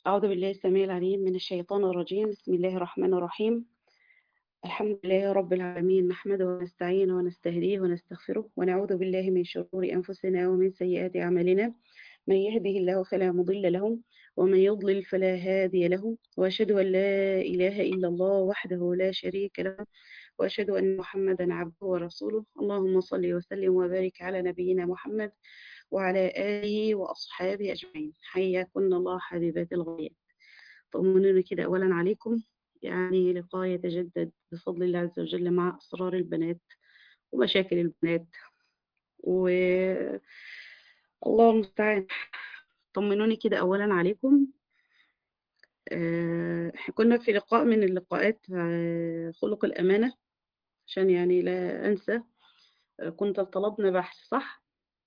أعوذ بالله السميع العليم من الشيطان الرجيم بسم الله الرحمن الرحيم الحمد لله رب العالمين نحمده ونستعينه ونستهديه ونستغفره ونعوذ بالله من شرور أنفسنا ومن سيئات أعمالنا من يهده الله فلا مضل له ومن يضلل فلا هادي له وأشهد أن لا إله إلا الله وحده لا شريك له وأشهد أن محمدا عبده ورسوله اللهم صل وسلم وبارك على نبينا محمد وعلى آله وأصحابه أجمعين حياكن الله حبيبات الغايات طمنوني كده أولا عليكم يعني لقاء يتجدد بفضل الله عز وجل مع أسرار البنات ومشاكل البنات و الله المستعان طمنوني كده أولا عليكم آه، احنا كنا في لقاء من اللقاءات آه، خلق الأمانة عشان يعني لا أنسى آه، كنت طلبنا بحث صح؟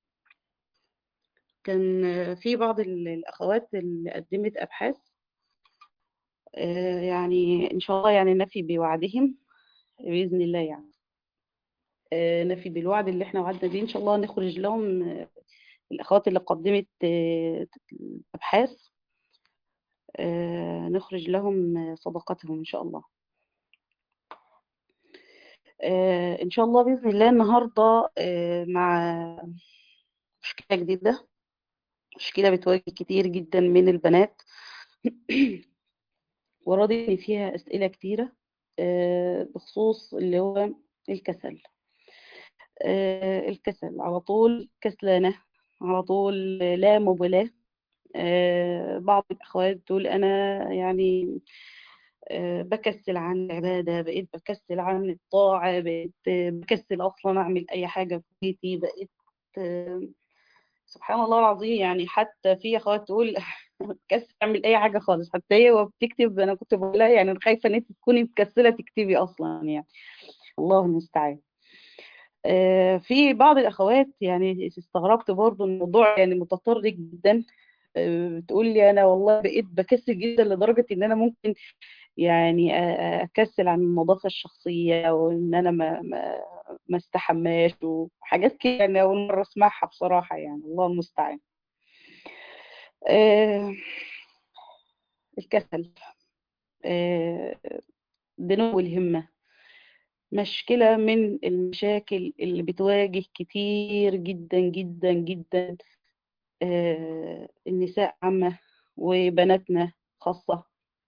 كان آه، في بعض ال- الأخوات اللي قدمت أبحاث آه، يعني إن شاء الله يعني نفي بوعدهم بإذن الله يعني آه، نفي بالوعد اللي احنا وعدنا بيه إن شاء الله نخرج لهم آه، الأخوات اللي قدمت آه، أبحاث آه، نخرج لهم آه، صدقاتهم إن شاء الله آه، إن شاء الله بإذن الله النهاردة آه، مع مشكلة جديدة مشكلة بتواجه كتير جدا من البنات وراضي إن فيها أسئلة كتيرة آه، بخصوص اللي هو الكسل آه، الكسل على طول كسلانة على طول لا مبالاة آه، بعض الأخوات تقول أنا يعني آه، بكسل عن العبادة بقيت بكسل عن الطاعة بقيت آه، بكسل أصلا أعمل أي حاجة في بيتي بقيت آه، سبحان الله العظيم يعني حتى في أخوات تقول بكسل أعمل أي حاجة خالص حتى هي وبتكتب أنا كنت بقول لها يعني أنا خايفة إن أنت تكوني مكسلة تكتبي أصلا يعني الله المستعان آه، في بعض الأخوات يعني استغربت برضو الموضوع يعني متطرق جدا آه، بتقول لي أنا والله بقيت بكسل جدا لدرجة إن أنا ممكن يعني أ- أ- أكسل عن النظافة الشخصية وإن أنا ما ما ما استحماش وحاجات كده يعني أول مرة أسمعها بصراحة يعني الله المستعان آه، الكسل آه، دنو الهمة مشكلة من المشاكل اللي بتواجه كتير جدا جدا جدا آه، النساء عامة وبناتنا خاصة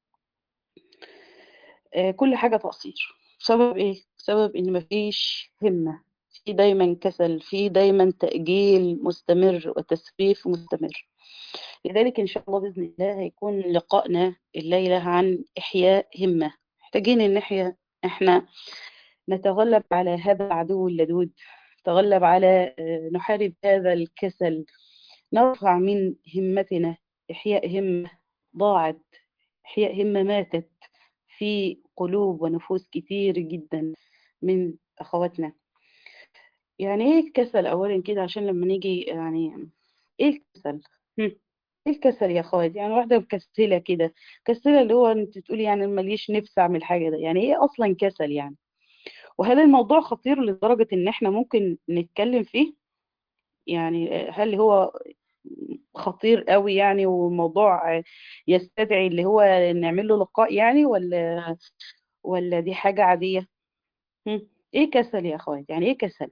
آه، كل حاجة تقصير بسبب إيه؟ بسبب إن مفيش همة في دايما كسل في دايما تأجيل مستمر وتسويف مستمر لذلك إن شاء الله بإذن الله هيكون لقائنا الليلة عن إحياء همة محتاجين إن إحنا إحنا نتغلب على هذا العدو اللدود نتغلب على آه، نحارب هذا الكسل نرفع من همتنا إحياء همة ضاعت إحياء همة ماتت في قلوب ونفوس كتير جدا من أخواتنا يعني إيه الكسل أولا كده عشان لما نيجي يعني إيه الكسل؟ هم، إيه الكسل يا أخوات؟ يعني واحدة مكسلة كده كسلة اللي هو أنت تقولي يعني ماليش نفس أعمل حاجة ده يعني إيه أصلا كسل يعني؟ وهل الموضوع خطير لدرجة إن إحنا ممكن نتكلم فيه؟ يعني هل هو خطير قوي يعني وموضوع يستدعي اللي هو نعمل له لقاء يعني ولا ولا دي حاجة عادية هم؟ ايه كسل يا اخوات يعني ايه كسل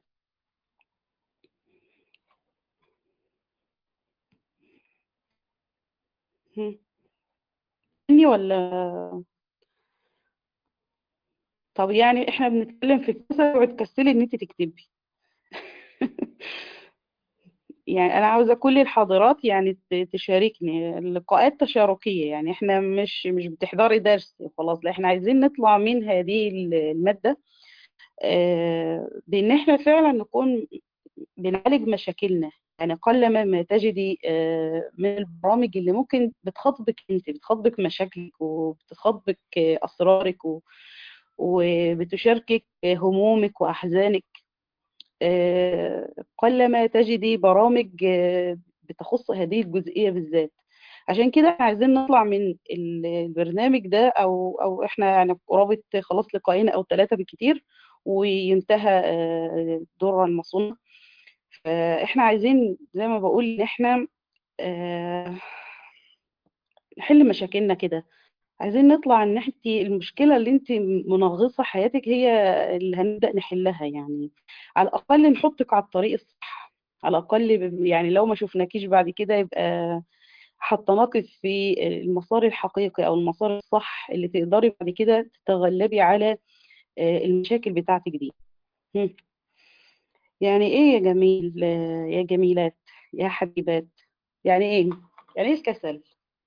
هم؟ إني ولا طب يعني احنا بنتكلم في الكسل وتكسلي ان انت تكتبي يعني انا عاوزة كل الحاضرات يعني ت- تشاركني اللقاءات تشاركية يعني احنا مش مش بتحضري درس خلاص لا احنا عايزين نطلع من هذه المادة آه، بان احنا فعلا نكون بنعالج مشاكلنا يعني قلما ما تجدي آه، من البرامج اللي ممكن بتخاطبك انت بتخاطبك مشاكلك وبتخاطبك آه، اسرارك و- وبتشاركك آه، همومك واحزانك آه، قلما تجدي برامج آه، بتخص هذه الجزئية بالذات عشان كده احنا عايزين نطلع من ال- البرنامج ده او او احنا يعني قرابة خلاص لقاءين او ثلاثة بالكتير وينتهى آه، دور المصونة فاحنا عايزين زي ما بقول ان احنا آه، نحل مشاكلنا كده عايزين نطلع ان انت المشكله اللي انت منغصه حياتك هي اللي هنبدا نحلها يعني على الاقل نحطك على الطريق الصح على الاقل ب- يعني لو ما شفناكيش بعد كده يبقى حطيناك في المسار الحقيقي او المسار الصح اللي تقدري بعد كده تتغلبي على آه، المشاكل بتاعتك دي هم. يعني ايه يا جميل آه، يا جميلات يا حبيبات يعني ايه يعني ايه الكسل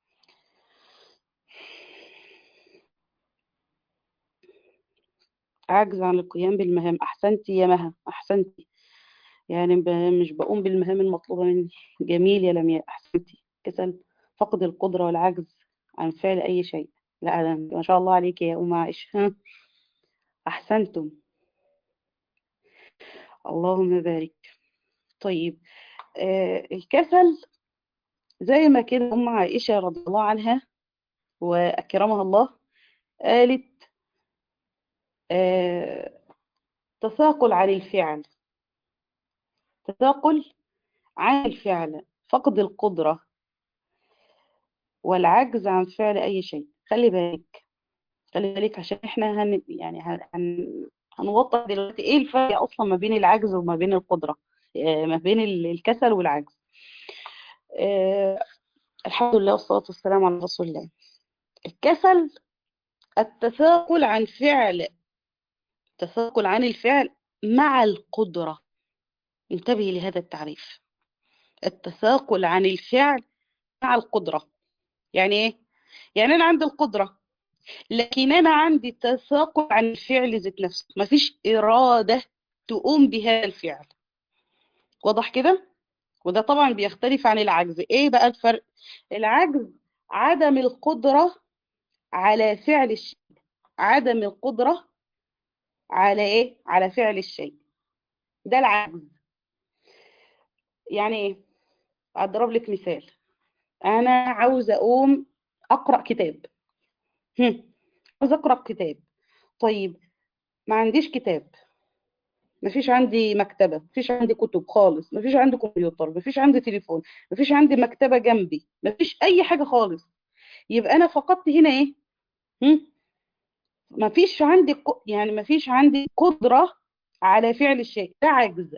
عجز عن القيام بالمهام احسنتي يا مها احسنتي يعني ب- مش بقوم بالمهام المطلوبة مني جميل يا لمياء أحسنتي كسل فقد القدرة والعجز عن فعل أي شيء لا أنا ما شاء الله عليك يا أم عائشة ها أحسنتم اللهم بارك طيب آه الكسل زي ما كده أم عائشة رضي الله عنها وأكرمها الله قالت آه تثاقل عن الفعل تثاقل عن الفعل فقد القدرة والعجز عن فعل أي شيء خلي بالك خلي بالك عشان احنا هن يعني هن... هن... هنوضح دلوقتي ايه الفرق اصلا ما بين العجز وما بين القدرة آه، ما بين ال- الكسل والعجز آه، الحمد لله والصلاة والسلام على رسول الله الكسل التثاقل عن فعل التثاقل عن الفعل مع القدرة انتبهي لهذا التعريف التثاقل عن الفعل مع القدرة يعني ايه يعني انا عندي القدرة لكن انا عندي تثاقل عن الفعل ذات نفسه مفيش إرادة تقوم بهذا الفعل واضح كده وده طبعا بيختلف عن العجز ايه بقى الفرق العجز عدم القدرة على فعل الشيء عدم القدرة على ايه على فعل الشيء ده العجز يعني ايه اضرب لك مثال انا عاوزه اقوم اقرا كتاب هم. عاوزه اقرا كتاب طيب ما عنديش كتاب مفيش عندي مكتبة مفيش عندي كتب خالص مفيش عندي كمبيوتر مفيش عندي تليفون مفيش عندي مكتبة جنبي مفيش أي حاجة خالص يبقى أنا فقدت هنا إيه هم؟ مفيش عندي ق- يعني مفيش عندي قدرة على فعل الشيء ده عجز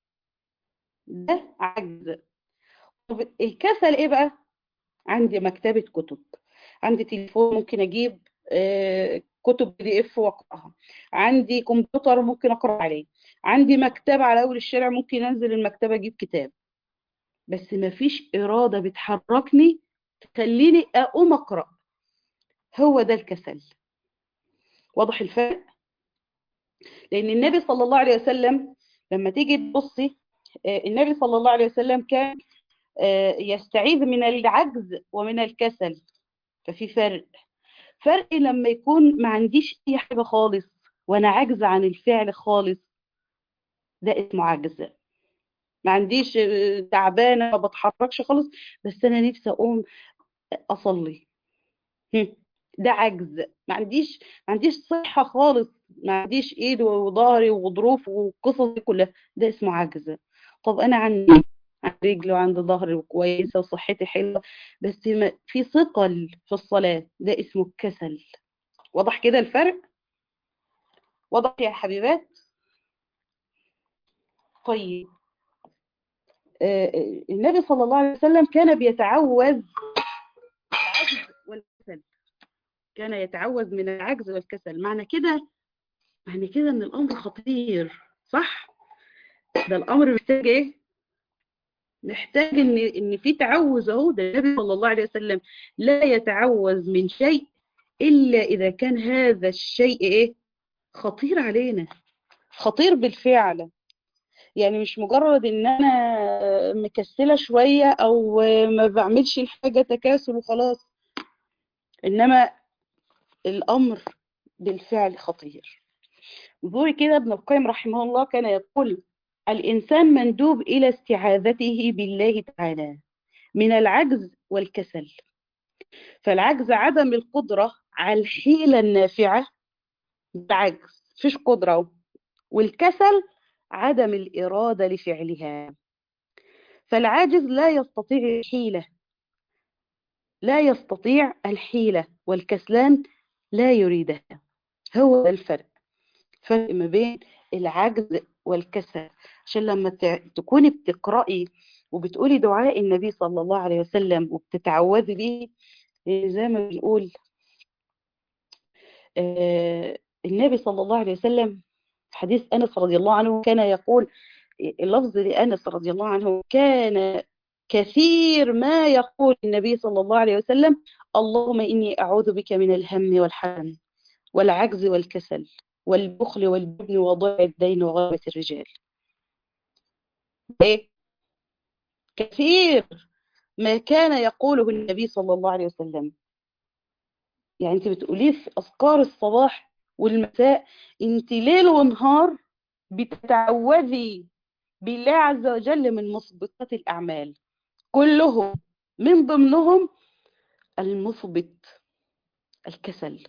ده عجز طب الكسل إيه بقى عندي مكتبة كتب عندي تليفون ممكن أجيب آه، كتب بي دي اف واقراها عندي كمبيوتر ممكن اقرا عليه عندي مكتبة على اول الشارع ممكن انزل المكتبة اجيب كتاب بس مفيش إرادة بتحركني تخليني أقوم أقرأ هو ده الكسل واضح الفرق لأن النبي صلى الله عليه وسلم لما تيجي تبصي آه، النبي صلى الله عليه وسلم كان آه، يستعيذ من العجز ومن الكسل ففي فرق فرق لما يكون ما عنديش أي حاجة خالص وأنا عاجزة عن الفعل خالص ده اسمه عجز ما عنديش آه، تعبانة ما بتحركش خالص بس أنا نفسي أقوم أصلي هم. ده عجز ما عنديش ما عنديش صحة خالص ما عنديش ايد وظهري وظروف والقصص دي كلها ده اسمه عجز طب انا عندي عندي رجل وعندي ظهر كويسة وصحتي حلوة بس ما في ثقل في الصلاة ده اسمه الكسل واضح كده الفرق واضح يا حبيبات طيب آه، آه، النبي صلى الله عليه وسلم كان بيتعوذ العجز والكسل كان يتعوذ من العجز والكسل معنى كده معنى كده ان الامر خطير صح ده الامر محتاج ايه محتاج ان ان في تعوذ اهو ده النبي صلى الله عليه وسلم لا يتعوذ من شيء الا اذا كان هذا الشيء ايه خطير علينا خطير بالفعل يعني مش مجرد ان انا مكسله شويه او ما بعملش الحاجه تكاسل وخلاص انما الامر بالفعل خطير انظري كده ابن القيم رحمه الله كان يقول الإنسان مندوب إلى استعاذته بالله تعالى من العجز والكسل فالعجز عدم القدرة على الحيلة النافعة ده عجز فيش قدرة والكسل عدم الإرادة لفعلها فالعاجز لا يستطيع الحيلة لا يستطيع الحيلة والكسلان لا يريدها هو ده الفرق فرق ما بين العجز والكسل عشان لما تكوني بتقرأي وبتقولي دعاء النبي صلى الله عليه وسلم وبتتعوذي بيه زي ما بنقول آه النبي صلى الله عليه وسلم حديث أنس رضي الله عنه كان يقول اللفظ لأنس رضي الله عنه كان كثير ما يقول النبي صلى الله عليه وسلم اللهم إني أعوذ بك من الهم والحزن والعجز والكسل والبخل والجبن وضيع الدين وغلبة الرجال إيه؟ كثير ما كان يقوله النبي صلى الله عليه وسلم يعني انت بتقوليه في أذكار الصباح والمساء انت ليل ونهار بتتعوذي بالله عز وجل من مثبطات الأعمال كلهم من ضمنهم المثبط الكسل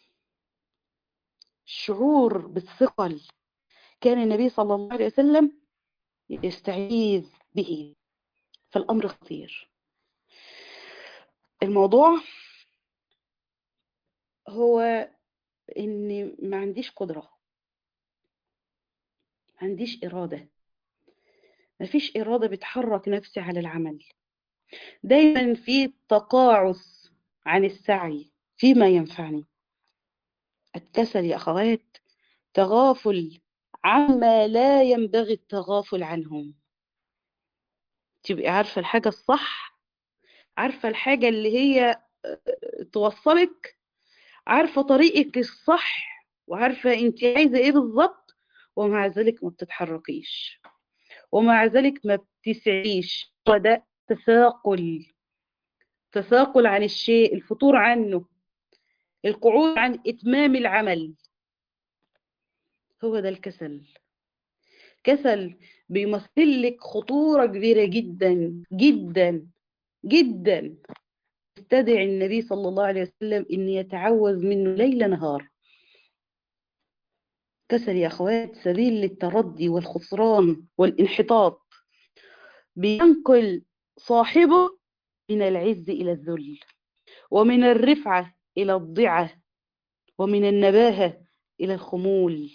الشعور بالثقل كان النبي صلى الله عليه وسلم يستعيذ به فالأمر خطير الموضوع هو إني ما عنديش قدرة ما عنديش إرادة ما فيش إرادة بتحرك نفسي على العمل دايما في تقاعس عن السعي فيما ينفعني الكسل يا أخوات تغافل عما لا ينبغي التغافل عنهم تبقي عارفة الحاجة الصح عارفة الحاجة اللي هي توصلك عارفة طريقك الصح وعارفة انت عايزة ايه بالظبط ومع ذلك ما بتتحركيش ومع ذلك ما بتسعيش وده تثاقل تثاقل عن الشيء الفطور عنه القعود عن إتمام العمل هو ده الكسل كسل بيمثل لك خطورة كبيرة جدا جدا جدا استدعي النبي صلى الله عليه وسلم أن يتعوذ منه ليل نهار كسل يا أخوات سبيل للتردي والخسران والانحطاط بينقل صاحبه من العز إلى الذل ومن الرفعة إلى الضعة ومن النباهة إلى الخمول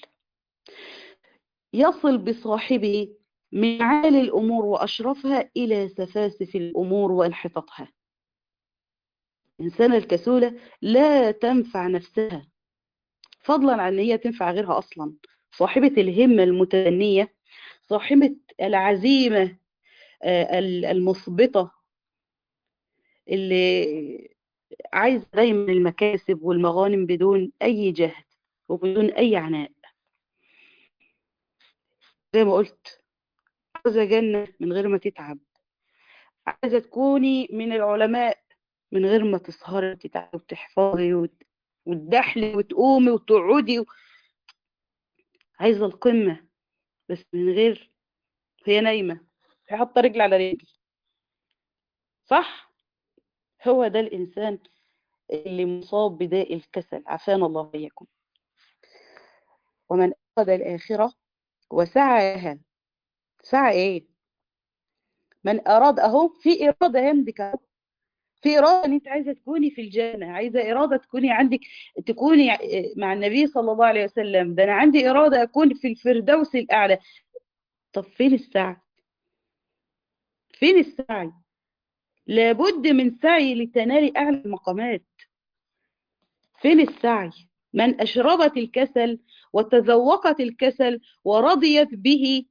يصل بصاحبه من عالي الأمور وأشرفها إلى سفاسف الأمور وانحطاطها الإنسانة الكسولة لا تنفع نفسها فضلا عن أن هي تنفع غيرها أصلا صاحبة الهمة المتدنية صاحبة العزيمة المثبطة اللي عايز دايما المكاسب والمغانم بدون أي جهد وبدون أي عناء زي ما قلت عايزة جنة من غير ما تتعب عايزة تكوني من العلماء من غير ما تسهري وتتعبي وتحفظي وتدحلي وتقومي وتقعدي و... عايزة القمة بس من غير هي نايمة هي حاطة رجل على رجل صح هو ده الإنسان اللي مصاب بداء الكسل عافانا الله وإياكم ومن أخذ الآخرة وسعاها سعى إيه من أراد أهو في إرادة عندك أهو في إرادة أن أنت عايزة تكوني في الجنة عايزة إرادة تكوني عندك تكوني مع النبي صلى الله عليه وسلم ده أنا عندي إرادة أكون في الفردوس الأعلى طب فين السعي فين السعي لابد من سعي لتنال أعلى المقامات فين السعي من أشربت الكسل وتذوقت الكسل ورضيت به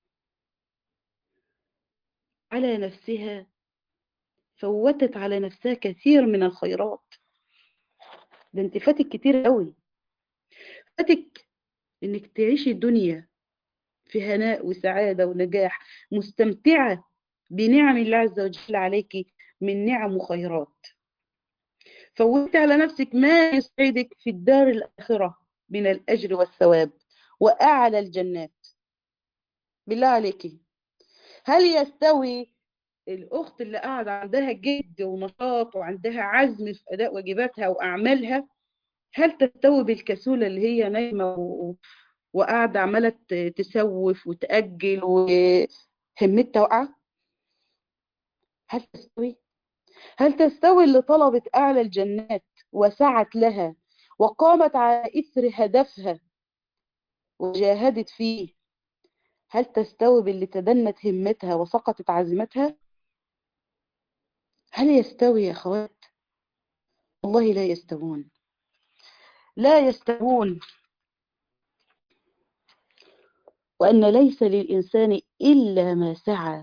على نفسها فوتت على نفسها كثير من الخيرات ده انت فاتك كتير قوي فاتك انك تعيشي الدنيا في هناء وسعادة ونجاح مستمتعة بنعم الله عز وجل عليك من نعم وخيرات فوت على نفسك ما يسعدك في الدار الآخرة من الأجر والثواب وأعلى الجنات بالله عليك هل يستوي الأخت اللي قاعدة عندها جد ونشاط وعندها عزم في أداء واجباتها وأعمالها هل تستوي بالكسولة اللي هي نايمة و... وقاعدة عمالة تسوف وتأجل وهمتها واقعة هل تستوي هل تستوي اللي طلبت أعلى الجنات وسعت لها وقامت على إثر هدفها وجاهدت فيه هل تستوي باللي تدنت همتها وسقطت عزيمتها هل يستوي يا أخوات والله لا يستوون لا يستوون وأن ليس للإنسان إلا ما سعى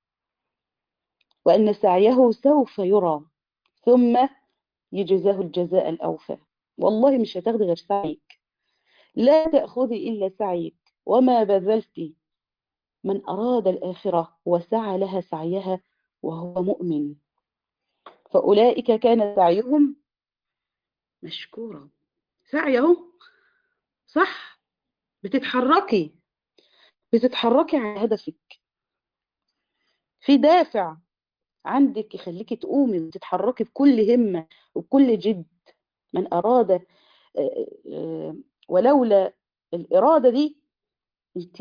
وأن سعيه سوف يرى ثم يجزاه الجزاء الأوفى والله مش هتاخدي غير سعيك لا تأخذي إلا سعيك وما بذلت من أراد الآخرة وسعى لها سعيها وهو مؤمن فأولئك كان سعيهم مشكورا سعيه صح بتتحركي بتتحركي على هدفك في دافع عندك يخليكي تقومي وتتحركي بكل همة وبكل جد من أراد ولولا الإرادة دي انت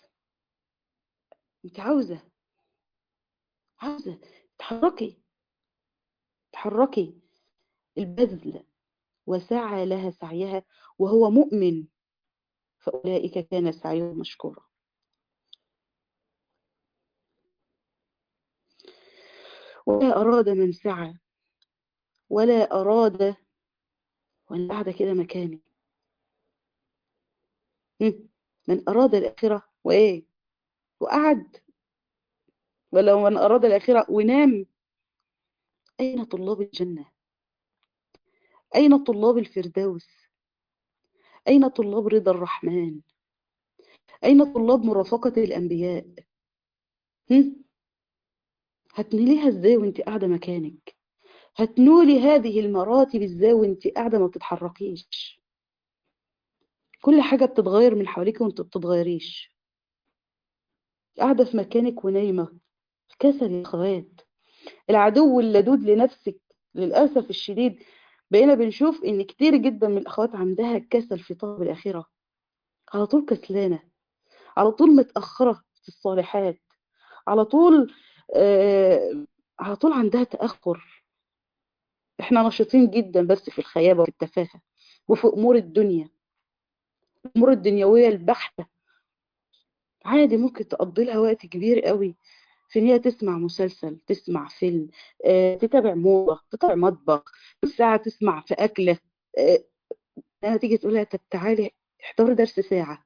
انت عاوزة عاوزة تحركي تحركي البذل وسعى لها سعيها وهو مؤمن فأولئك كان سعيهم مشكورا ولا أراد من سعى ولا أراد وأنا قاعدة كده مكاني من أراد الآخرة وإيه وقعد ولو من أراد الآخرة ونام أين طلاب الجنة أين طلاب الفردوس أين طلاب رضا الرحمن أين طلاب مرافقة الأنبياء هم؟ هتنيليها ازاي وانت قاعدة مكانك هتنولي هذه المراتب ازاي وانت قاعدة ما بتتحركيش كل حاجة بتتغير من حواليك وانت بتتغيريش قاعدة في مكانك ونايمة كسل يا اخوات العدو اللدود لنفسك للأسف الشديد بقينا بنشوف ان كتير جدا من الاخوات عندها كسل في طلب الاخرة على طول كسلانة على طول متأخرة في الصالحات على طول آه على طول عندها تأخر احنا نشيطين جدا بس في الخيابة وفي التفاهة وفي أمور الدنيا الأمور الدنيوية البحتة عادي ممكن تقضي لها وقت كبير قوي في ان هي تسمع مسلسل تسمع فيلم آه، تتابع موضة تتابع مطبخ ساعة تسمع في أكلة آه، لما تيجي تقول لها طب تعالي احضري درس ساعة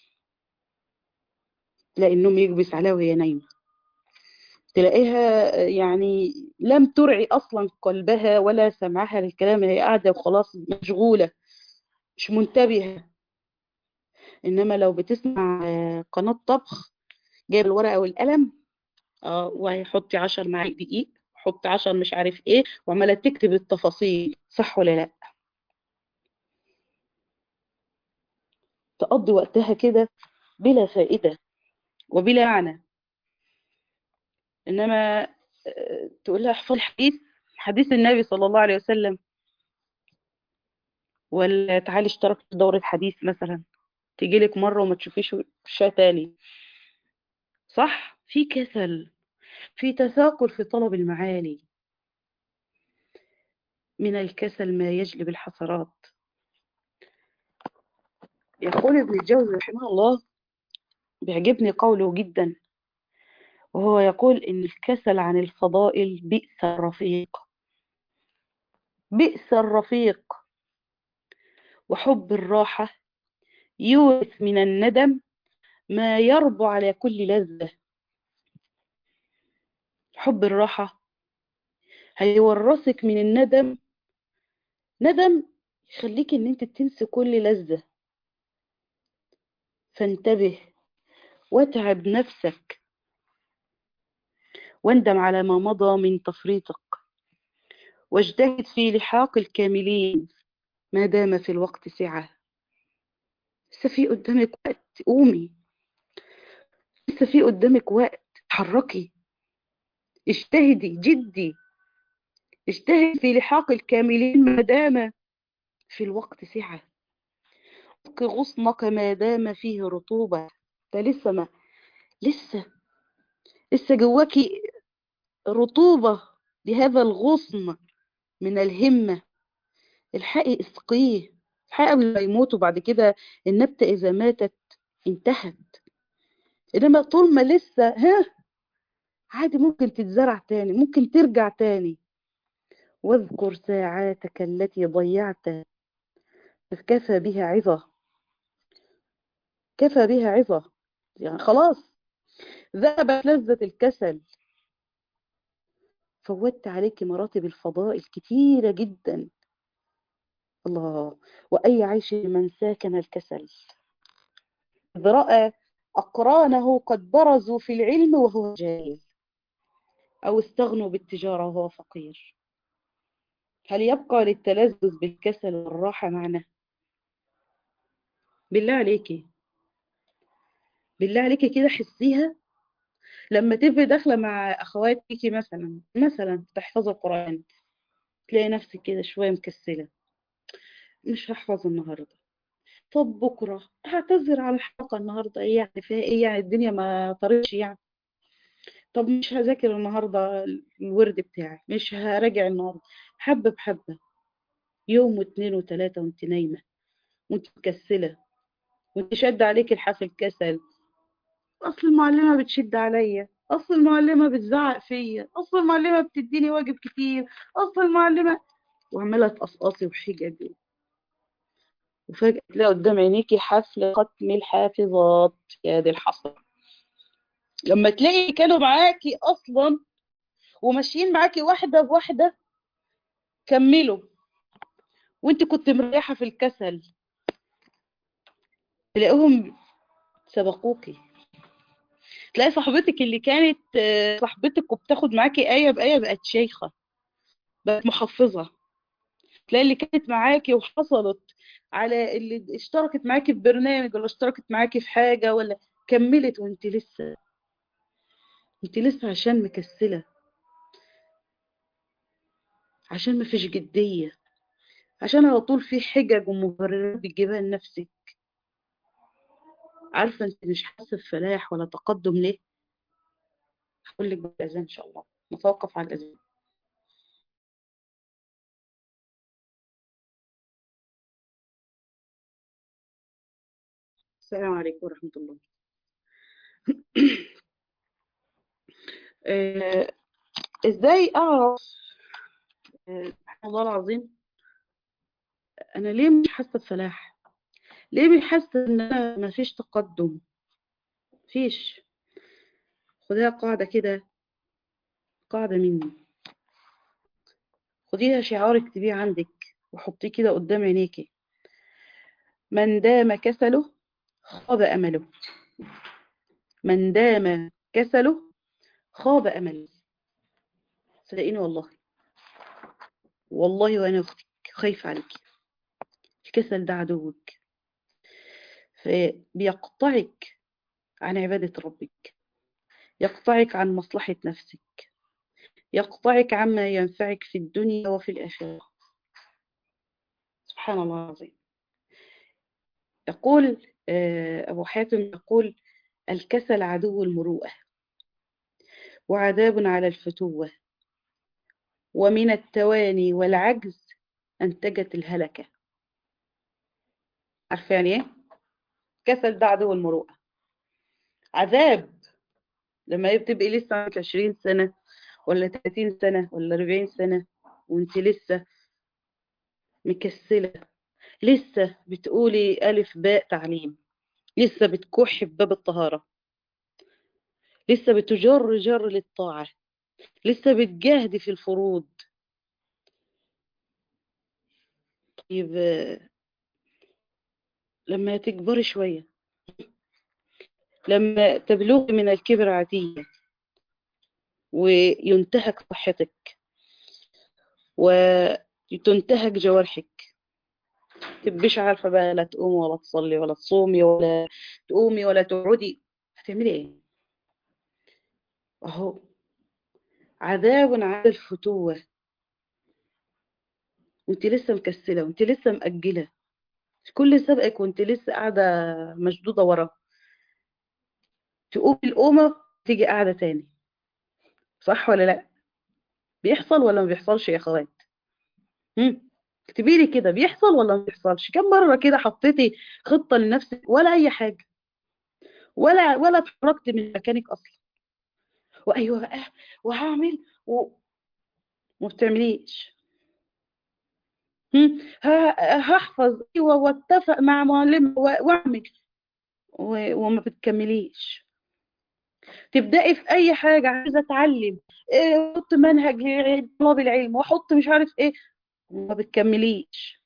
تلاقي النوم يكبس عليها وهي نايمة تلاقيها يعني لم ترعي أصلا قلبها ولا سمعها للكلام هي قاعدة وخلاص مشغولة مش منتبهة إنما لو بتسمع آه، قناة طبخ جايب الورقة والقلم اه وهيحطي 10 معالق دقيق حطي 10 مش عارف ايه وعماله تكتب التفاصيل صح ولا لا تقضي وقتها كده بلا فائدة وبلا معنى انما آه، تقول لها احفظي حديث حديث النبي صلى الله عليه وسلم ولا تعالي اشترك في دورة حديث مثلا تيجي لك مرة وما تشوفيش وشها تاني صح في كسل في تثاقل في طلب المعالي من الكسل ما يجلب الحسرات يقول ابن الجوزي رحمه الله بيعجبني قوله جدا وهو يقول إن الكسل عن الفضائل بئس الرفيق بئس الرفيق وحب الراحة يورث من الندم ما يربو على كل لذة حب الراحة هيورثك من الندم ندم يخليك ان انت تنسي كل لذة فانتبه واتعب نفسك واندم على ما مضى من تفريطك واجتهد في لحاق الكاملين ما دام في الوقت سعة لسه في قدامك وقت قومي لسه في قدامك وقت تحركي اجتهدي جدي اجتهد في لحاق الكاملين ما دام في الوقت سعة اسق غصنك ما دام فيه رطوبة ده لسه ما لسه لسه جواكي رطوبة بهذا الغصن من الهمة الحقي اسقيه الحقي قبل ما يموت وبعد كده النبتة إذا ماتت انتهت إنما طول ما لسه ها عادي ممكن تتزرع تاني ممكن ترجع تاني واذكر ساعاتك التي ضيعت كفى بها عظة كفى بها عظة يعني خلاص ذهبت لذة الكسل فوتت عليك مراتب الفضائل كتيرة جدا الله وأي عيش من ساكن الكسل إذ رأى أقرانه قد برزوا في العلم وهو جاهل أو استغنوا بالتجارة وهو فقير هل يبقى للتلذذ بالكسل والراحة معنى بالله عليكي بالله عليكي كده حسيها لما تبقي داخلة مع أخواتك مثلا مثلا تحفظ القرآن تلاقي نفسك كده شوية مكسلة مش هحفظ النهاردة طب بكرة هعتذر على الحلقة النهاردة ايه يعني فيها ايه يعني الدنيا ما طريقش يعني طب مش هذاكر النهاردة الورد بتاعي مش هراجع النهاردة حبة بحبة يوم واثنين وثلاثة وانت نايمة وانت مكسلة وانت شد عليك الحافل كسل اصل المعلمة بتشد عليا اصل المعلمة بتزعق فيا اصل المعلمة بتديني واجب كتير اصل المعلمة وعمالة تقصقصي وحجج وفجأة تلاقي قدام عينيكي حفل ختم الحافظات يا دي الحسرة لما تلاقي كانوا معاكي اصلا وماشيين معاكي واحدة بواحدة كملوا وانت كنت مريحة في الكسل تلاقيهم سبقوكي تلاقي صاحبتك اللي كانت صاحبتك وبتاخد معاكي آية بآية بقت شيخة بقت محفظة تلاقي اللي كانت معاكي وحصلت على اللي اشتركت معاكي في برنامج ولا اشتركت معاكي في حاجة ولا كملت وانت لسه انت لسه عشان مكسلة عشان ما فيش جدية عشان على طول في حجج ومبررات بتجيبها لنفسك عارفة انت مش حاسة بفلاح ولا تقدم ليه هقول لك بالأذان ان شاء الله نتوقف على الأذان السلام عليكم ورحمة الله آه، ازاي اعرف آه، سبحان الله العظيم انا ليه مش حاسه بفلاح ليه مش حاسه ان انا مفيش تقدم مفيش خديها قاعده كده قاعده مني خديها شعار اكتبيه عندك وحطيه كده قدام عينيكي من دام كسله خاب امله من دام كسله خاب امله صدقيني والله والله وانا اختك خايفه عليكي الكسل ده عدوك فبيقطعك عن عبادة ربك يقطعك عن مصلحة نفسك يقطعك عما ينفعك في الدنيا وفي الآخرة سبحان الله العظيم يقول أبو حاتم يقول الكسل عدو المروءة وعذاب على الفتوة ومن التواني والعجز أنتجت الهلكة عارفة يعني ايه؟ كسل ده عدو المروءة عذاب لما بتبقي لسه عندك 20 سنة ولا 30 سنة ولا 40 سنة وانت لسه مكسلة لسه بتقولي ألف باء تعليم لسه بتكحي بباب الطهارة لسه بتجر جر للطاعة لسه بتجاهدي في الفروض طيب لما تكبري شوية لما تبلغي من الكبر عتية وينتهك صحتك وتنتهك جوارحك تبقيش عارفة بقى لا تقومي ولا تصلي ولا تصومي ولا تقومي ولا تقعدي هتعملي ايه اهو عذاب على الفتوة وانت لسه مكسلة وانت لسه مأجلة كل سبقك وانت لسه قاعدة مشدودة ورا تقومي القومة تيجي قاعدة تاني صح ولا لا بيحصل ولا ما بيحصلش يا اخوات هم؟ اكتبي لي كده بيحصل ولا ما بيحصلش كم مره كده حطيتي خطه لنفسك ولا اي حاجه ولا ولا اتحركت من مكانك اصلا وايوه بقى وهعمل و... وما بتعمليش هم؟ ه- هحفظ ايوه واتفق مع معلم و- واعمل و- وما بتكمليش تبدأي في أي حاجة عايزة أتعلم إيه، أحط منهج لطلاب العلم وأحط مش عارف إيه وما بتكمليش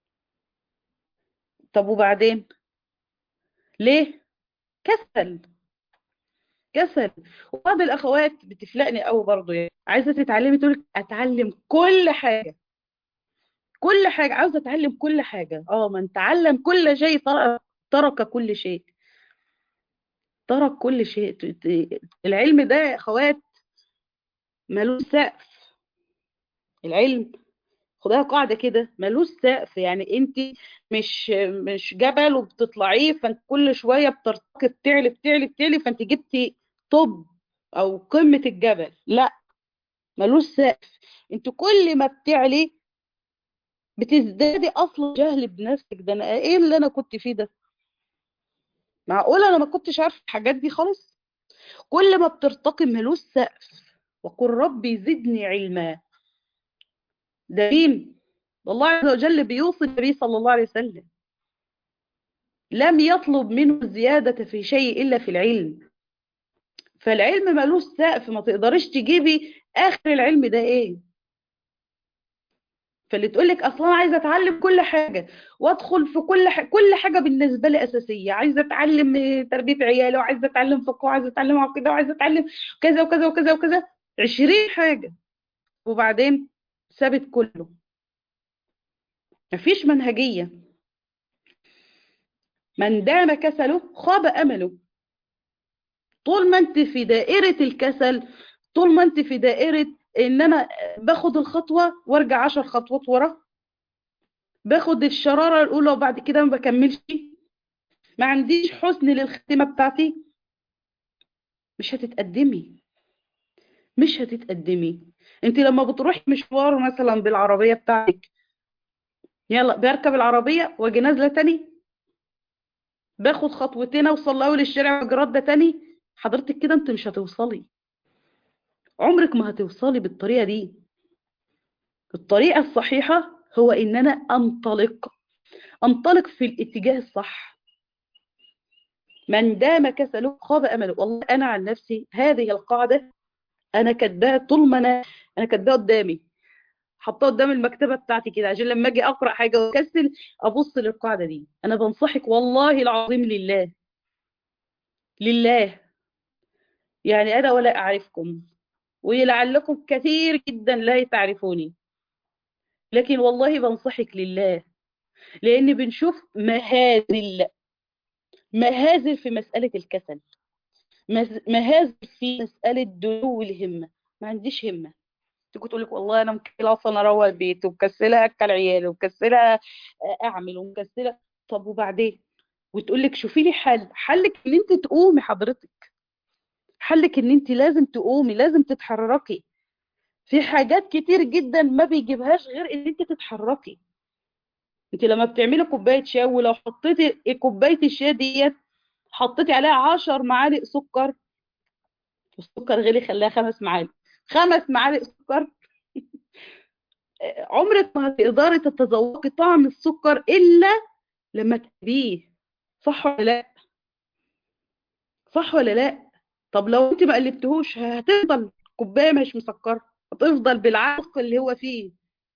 طب وبعدين ليه كسل كسل وبعض الأخوات بتفلقني قوي برضو يعني عايزة تتعلمي تقول أتعلم كل حاجة كل حاجة عاوزة أتعلم كل حاجة اه من تعلم كل شيء ترك ترك كل شيء ترك كل شيء ت- ت- العلم ده يا أخوات ملوش سقف العلم خدها قاعدة كده ملوش سقف يعني انت مش مش جبل وبتطلعيه فانت كل شوية بترتقي بتعلي بتعلي بتعلي فانت جبتي طب او قمة الجبل لا ملوش سقف انت كل ما بتعلي بتزدادي اصلا جهل بنفسك ده انا ايه اللي انا كنت فيه ده معقول انا ما كنتش عارفه الحاجات دي خالص كل ما بترتقي ملوش سقف وقل ربي زدني علما ده مين والله عز وجل بيوصي النبي صلى الله عليه وسلم لم يطلب منه الزيادة في شيء إلا في العلم فالعلم ملوش سقف ما تقدرش تجيبي آخر العلم ده إيه فاللي تقول لك اصلا انا عايزه اتعلم كل حاجه وادخل في كل حاجه كل حاجه بالنسبه لي اساسيه عايزه اتعلم تربيه عيالي وعايزه اتعلم فقه وعايزه اتعلم عقيده وعايزه اتعلم كذا وكذا وكذا وكذا 20 حاجه وبعدين سابت كله مفيش منهجيه من دام كسله خاب امله طول ما انت في دائره الكسل طول ما انت في دائره ان انا باخد الخطوه وارجع عشر خطوات ورا باخد الشراره الاولى وبعد كده ما بكملش ما عنديش حسن للختمه بتاعتي مش هتتقدمي مش هتتقدمي انت لما بتروحي مشوار مثلا بالعربيه بتاعتك يلا بركب العربيه واجي نازله تاني باخد خطوتين اوصل لاول الشارع واجي راده تاني حضرتك كده انت مش هتوصلي عمرك ما هتوصلي بالطريقه دي الطريقه الصحيحه هو ان انا انطلق انطلق في الاتجاه الصح من دام كسله خاب امله والله انا عن نفسي هذه القاعده انا كاتباها طول ما انا انا كاتباها قدامي حطها قدام المكتبه بتاعتي كده عشان لما اجي اقرا حاجه واكسل ابص للقاعده دي انا بنصحك والله العظيم لله لله يعني انا ولا اعرفكم ولعلكم كثير جدا لا تعرفوني لكن والله بنصحك لله لان بنشوف مهازل مهازل في مساله الكسل مهازل في مساله دنو الهمه ما عنديش همه تيجي تقول لك والله انا مكسله اصلا اروق البيت ومكسله اكل عيالي ومكسله اعمل ومكسله طب وبعدين وتقول لك شوفي لي حل حلك ان انت تقومي حضرتك حلك ان انت لازم تقومي لازم تتحركي في حاجات كتير جدا ما بيجيبهاش غير ان انت تتحركي انت لما بتعملي كوبايه شاي ولو حطيتي كوبايه الشاي ديت حطيتي عليها 10 معالق سكر السكر غلي خليها خمس معالق خمس معالق سكر عمرك ما هتقدري تتذوقي طعم السكر الا لما تقليه صح ولا لا صح ولا لا طب لو انت ما قلبتهوش هتفضل كوبايه مش مسكره هتفضل بالعمق اللي هو فيه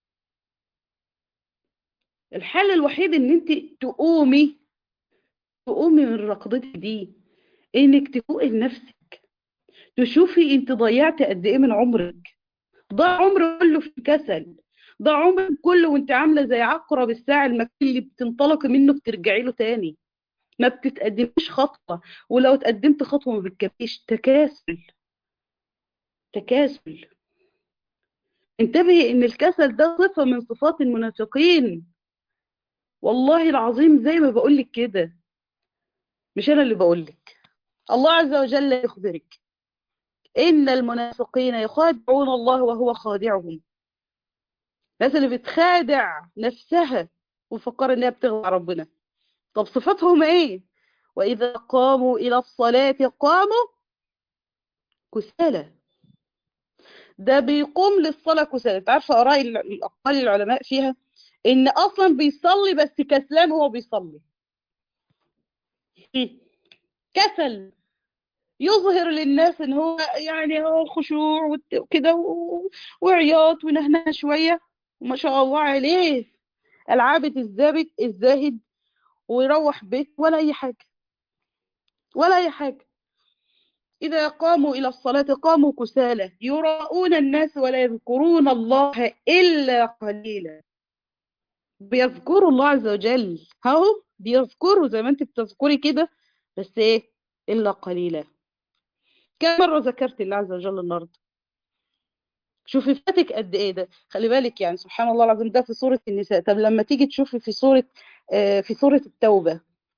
الحل الوحيد ان انت تقومي تقومي من ركضتك دي انك تفوقي لنفسك تشوفي انت ضيعتي قد ايه من عمرك ضاع عمر كله في الكسل ضاع عمرك كله وانت عامله زي عقرب الساعه المكان اللي بتنطلقي منه بترجعي له تاني ما بتتقدميش خطوه ولو اتقدمت خطوه ما بتكفيش تكاسل تكاسل انتبهي ان الكسل ده صفه من صفات المنافقين والله العظيم زي ما بقول لك كده مش انا اللي بقول لك الله عز وجل يخبرك إن المنافقين يخادعون الله وهو خادعهم الناس اللي بتخادع نفسها وفكر إنها بتغضى ربنا طب صفاتهم إيه وإذا قاموا إلى الصلاة قاموا كسالى ده بيقوم للصلاة كسالى انت عارفة آراء الأقوال العلماء فيها إن أصلا بيصلي بس كسلان وهو بيصلي كسل يظهر للناس ان هو يعني هو خشوع وكده وعياط ونهنه شويه وما شاء الله عليه العابد الزابد الزاهد ويروح بيت ولا اي حاجه ولا اي حاجه اذا قاموا الى الصلاه قاموا كسالى يراءون الناس ولا يذكرون الله الا قليلا بيذكروا الله عز وجل اهو بيذكروا زي ما انت بتذكري كده بس ايه الا قليلا كم مرة ذكرت الله عز وجل النهارده شوفي فاتك قد ايه ده خلي بالك يعني سبحان الله العظيم ده في سورة النساء طب لما تيجي تشوفي في سورة آه في سورة التوبة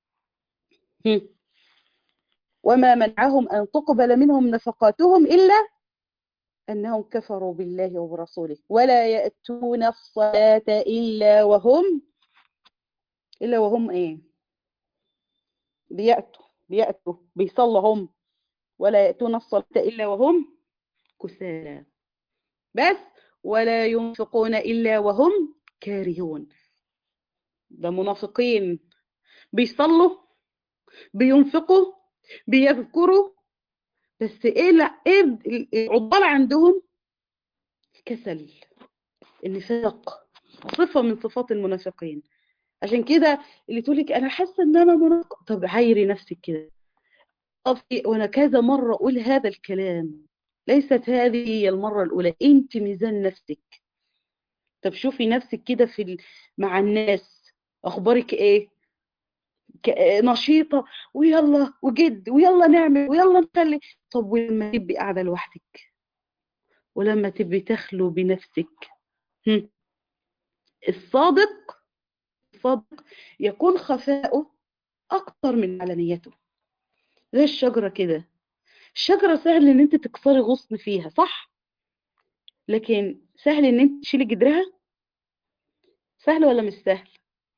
وما منعهم أن تقبل منهم نفقاتهم إلا أنهم كفروا بالله وبرسوله ولا يأتون الصلاة إلا وهم إلا وهم إيه بيأتوا بيأتوا بيصلوا هم ولا يأتون الصلاة إلا وهم كسالى بس ولا ينفقون إلا وهم كارهون ده منافقين بيصلوا بينفقوا بيذكروا بس ايه لا ايه العضال عندهم كسل النفاق صفة من صفات المنافقين عشان كده اللي تقولك انا حاسه ان انا منافق طب عايري نفسك كده وانا كذا مرة اقول هذا الكلام ليست هذه هي المرة الاولى انت ميزان نفسك طب شوفي نفسك كده في ال... مع الناس اخبارك ايه ك... نشيطة ويلا وجد ويلا نعمل ويلا نخلي طب ولما تبقي قاعدة لوحدك ولما تبقي تخلو بنفسك هم. الصادق الصادق يكون خفاؤه اكتر من علانيته زي الشجرة كده الشجرة سهل ان انت تكسري غصن فيها صح لكن سهل ان انت تشيلي جدرها سهل ولا مش سهل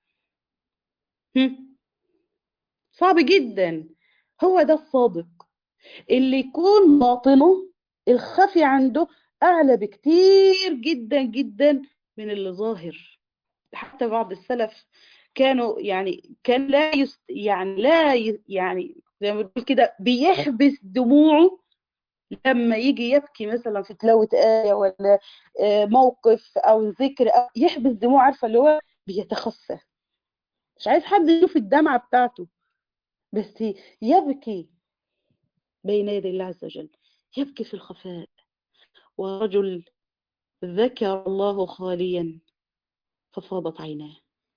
هم؟ صعب جدا هو ده الصادق اللي يكون باطنه الخفي عنده اعلى بكتير جدا جدا من اللي ظاهر حتى بعض السلف كانوا يعني كان لا يست يعني لا ي يعني زي ما بنقول كده بيحبس دموعه لما يجي يبكي مثلا في تلاوة آية ولا موقف أو ذكر أو يحبس دموعه عارفة اللي هو بيتخفى مش عايز حد يشوف الدمعة بتاعته بس يبكي بين يدي الله عز وجل يبكي في الخفاء ورجل ذكر الله خاليا ففاضت عيناه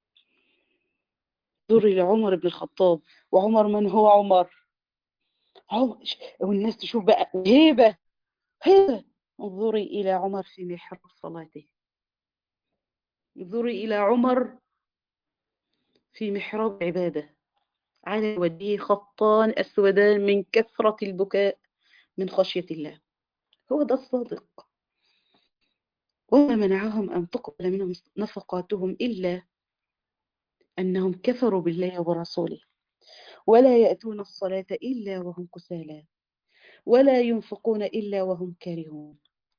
انظري لعمر بن الخطاب وعمر من هو عمر عمر والناس تشوف بقى هيبة هيبة انظري إلى عمر في محراب صلاته انظري إلى عمر في محراب عبادة على وجهه خطان أسودان من كثرة البكاء من خشية الله هو ده الصادق وما منعهم أن تقبل منهم نفقاتهم إلا أنهم كفروا بالله ورسوله ولا يأتون الصلاة إلا وهم كسالى ولا ينفقون إلا وهم كارهون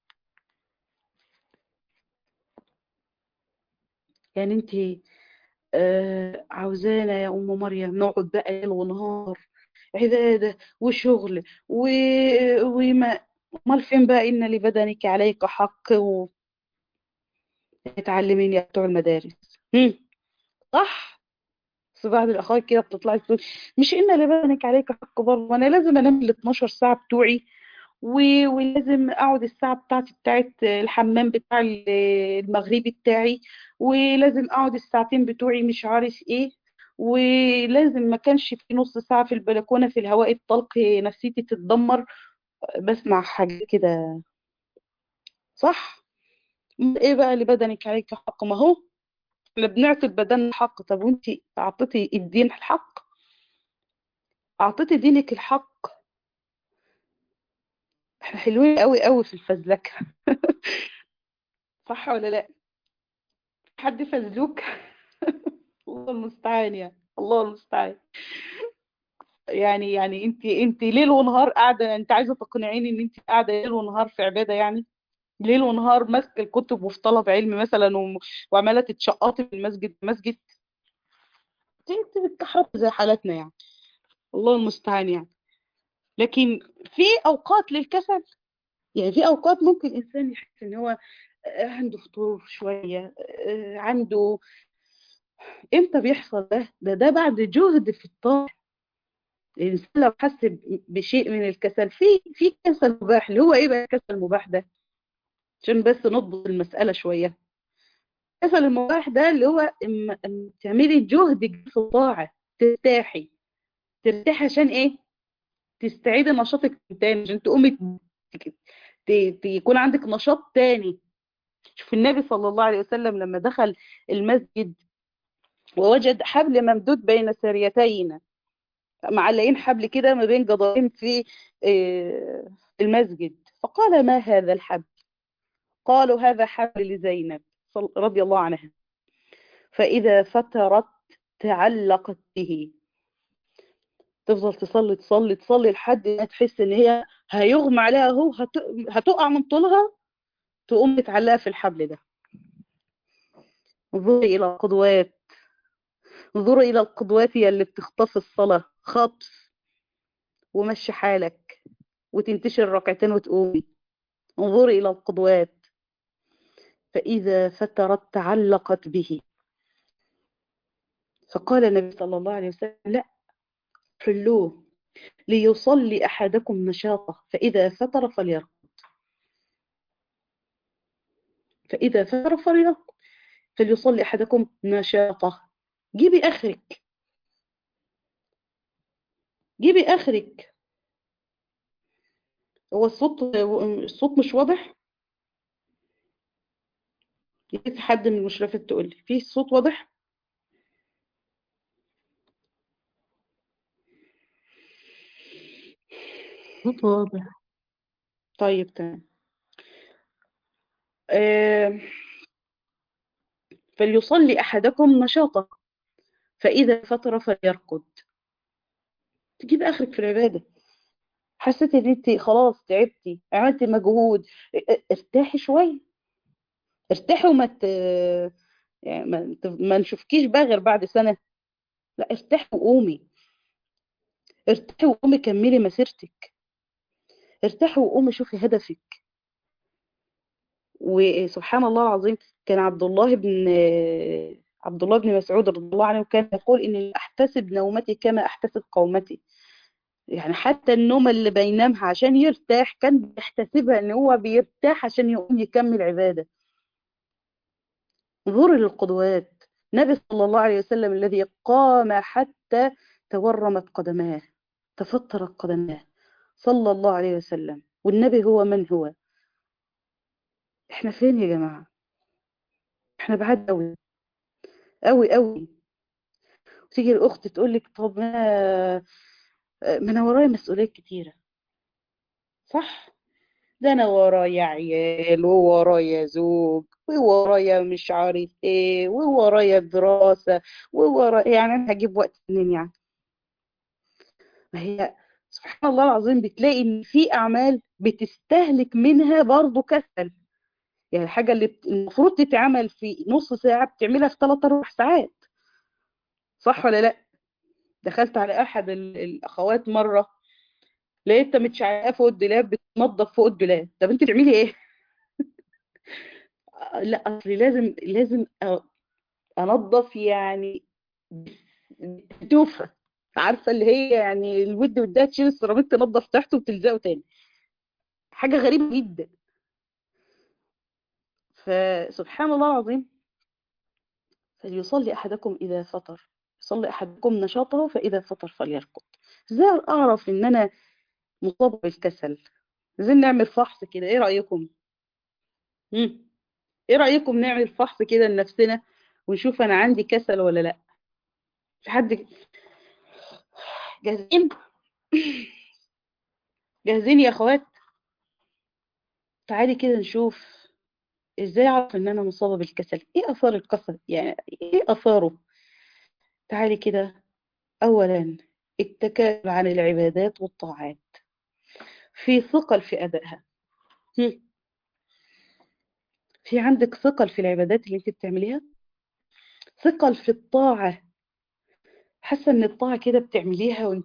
يعني انت آه عاوزانا يا أم مريم نقعد بقى ليل ونهار عبادة وشغل و... وما امال فين بقى إن لبدنك عليك حق و... تعلمين يا بتوع المدارس هم. صح بس بعض الاخوات كده بتطلعي تقول مش ان لبدنك عليك حق برضه وانا لازم انام ال 12 ساعه بتوعي و... ولازم اقعد الساعه بتاعتي بتاعت الحمام بتاع المغربي بتاعي ولازم اقعد الساعتين بتوعي مش عارف ايه ولازم ما كانش في نص ساعه في البلكونه في الهواء الطلق نفسيتي تتدمر بسمع حاجه كده صح ايه بقى لبدنك عليك حق ما هو احنا بنعطي البدن الحق طب وانت اعطيتي الدين الحق اعطيتي دينك الحق احنا حلوين قوي قوي في الفزلكة صح ولا لا حد فزلوك الله المستعان يعني الله المستعان يعني يعني انت انت ليل ونهار قاعده انت عايزه تقنعيني ان انت قاعده ليل ونهار في عباده يعني ليل ونهار ماسكه الكتب وفي طلب علم مثلا و- وعماله تتشقطي من مسجد لمسجد انت بتكحرتي زي حالاتنا يعني الله المستعان يعني لكن في اوقات للكسل يعني في اوقات ممكن الانسان يحس ان هو عنده فطور شويه عنده امتى بيحصل ده ده ده بعد جهد في الطاعه الانسان لو حس بشيء من الكسل في في كسل مباح اللي هو ايه بقى الكسل المباح ده عشان بس نضبط المساله شويه الكسل المباح ده اللي هو اما اما تعملي جهدك في الطاعه ترتاحي ترتاحي عشان ايه تستعيدي نشاطك من تاني عشان تقومي ت- ت- يكون عندك نشاط تاني شوف النبي صلى الله عليه وسلم لما دخل المسجد ووجد حبل ممدود بين سريتين معلقين حبل كده ما بين جدارين في آه، المسجد فقال ما هذا الحبل قالوا هذا حبل لزينب صل- رضي الله عنها فإذا فترت تعلقت به تفضل تصلي تصلي تصلي لحد ما تحس ان هي هيغمى عليها اهو هت- هتقع من طولها تقوم متعلقه في الحبل ده انظري الى القدوات انظري الى القدوات هي اللي بتخطف الصلاه خطف ومشي حالك وتنتشر ركعتين وتقومي انظري الى القدوات فاذا فترت تعلقت به فقال النبي صلى الله عليه وسلم لا حلوه ليصلي احدكم نشاطه فاذا فتر فليرقد فاذا فتر فليرقد فليصلي احدكم نشاطه جيبي اخرك جيبي اخرك هو الصوت الصوت مش واضح يجي حد من المشرفات تقول لي في صوت واضح صوت واضح طيب تمام آه، فليصلي احدكم نشاطه فاذا فتر فليرقد تجيب اخرك في العباده حسيتي ان انت خلاص تعبتي عملتي مجهود ا- ا- ارتاحي شويه ارتاحي وما ت... يعني ما, ت- ما نشوفكيش بقى غير بعد سنه لا ارتاحي وقومي ارتاحي وقومي كملي مسيرتك ارتاحي وقومي شوفي هدفك وسبحان الله العظيم كان عبد الله بن عبد الله بن مسعود رضي الله عنه كان يقول اني احتسب نومتي كما احتسب قومتي يعني حتى النوم اللي بينامها عشان يرتاح كان بيحتسبها ان هو بيرتاح عشان يقوم يكمل عباده انظري للقدوات النبي صلى الله عليه وسلم الذي قام حتى تورمت قدماه تفطرت قدماه صلى الله عليه وسلم والنبي هو من هو احنا فين يا جماعة احنا بعاد قوي قوي قوي تيجي الاخت تقول لك طب ما ما انا ورايا مسؤوليات كتيرة صح ده انا ورايا عيال وورايا زوج وورايا مش عارف ايه وورايا دراسة وورايا يعني انا هجيب وقت منين يعني ما هي سبحان الله العظيم بتلاقي ان في اعمال بتستهلك منها برضو كسل يعني الحاجة اللي بت- المفروض تتعمل في نص ساعة بتعملها في 3 4 ساعات صح ولا لا دخلت على احد ال- الاخوات مرة لقيتها متشعلقة فوق الدولاب بتنظف فوق الدولاب طب انت بتعملي ايه آه، لا اصلي لازم لازم أ- انظف يعني توفة عارفة اللي هي يعني الود ودها تشيل السيراميك تنظف تحته وتلزقه تاني حاجة غريبة جدا فسبحان الله العظيم فليصلي أحدكم إذا فطر يصلي أحدكم نشاطه فإذا فطر فليرقد ازاي أعرف إن أنا مصابة بالكسل عايزين نعمل فحص كده إيه رأيكم مم. إيه رأيكم نعمل فحص كده لنفسنا ونشوف أنا عندي كسل ولا لأ في حد جاهزين جاهزين يا أخوات تعالي كده نشوف ازاي اعرف ان انا مصابة بالكسل ايه اثار الكسل يعني ايه اثاره تعالي كده اولا التكاسل عن العبادات والطاعات في ثقل في ادائها هم. في عندك ثقل في العبادات اللي انت بتعمليها ثقل في الطاعة حاسة ان الطاعة كده بتعمليها وانت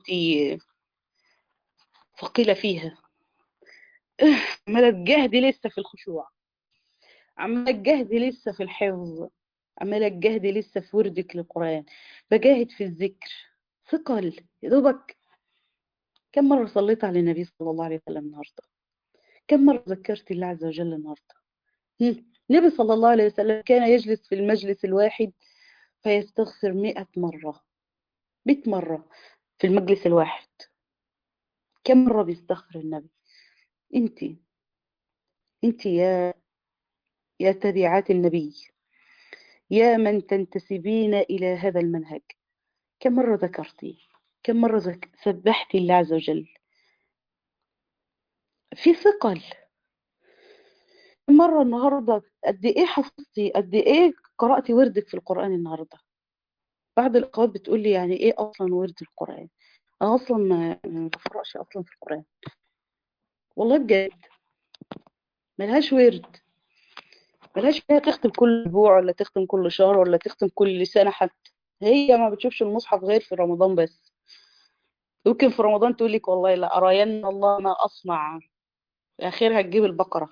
ثقيلة فيها عمالة تجاهدي لسه في الخشوع عمالة تجاهدي لسه في الحفظ عمالة تجاهدي لسه في وردك للقرآن بجاهد في الذكر ثقل يا دوبك كم مرة صليت على النبي صلى الله عليه وسلم النهاردة كم مرة ذكرت الله عز وجل النهاردة النبي صلى الله عليه وسلم كان يجلس في المجلس الواحد فيستغفر مئة مرة مئة مرة في المجلس الواحد كم مرة بيستغفر النبي انت انت يا يا تبعات النبي يا من تنتسبين إلى هذا المنهج كم مرة ذكرتي كم مرة ذك... سبحتي الله عز وجل في ثقل مرة النهاردة قد إيه حفظتي قد إيه قرأتي وردك في القرآن النهاردة بعض الأخوات بتقول لي يعني إيه أصلا ورد القرآن أنا أصلا ما ما بقرأش أصلا في القرآن والله بجد ملهاش ورد ملهاش فيها تختم كل أسبوع ولا تختم كل شهر ولا تختم كل سنة حتى هي ما بتشوفش المصحف غير في رمضان بس يمكن في رمضان تقول لك والله لا أرين الله ما أصنع آخرها تجيب البقرة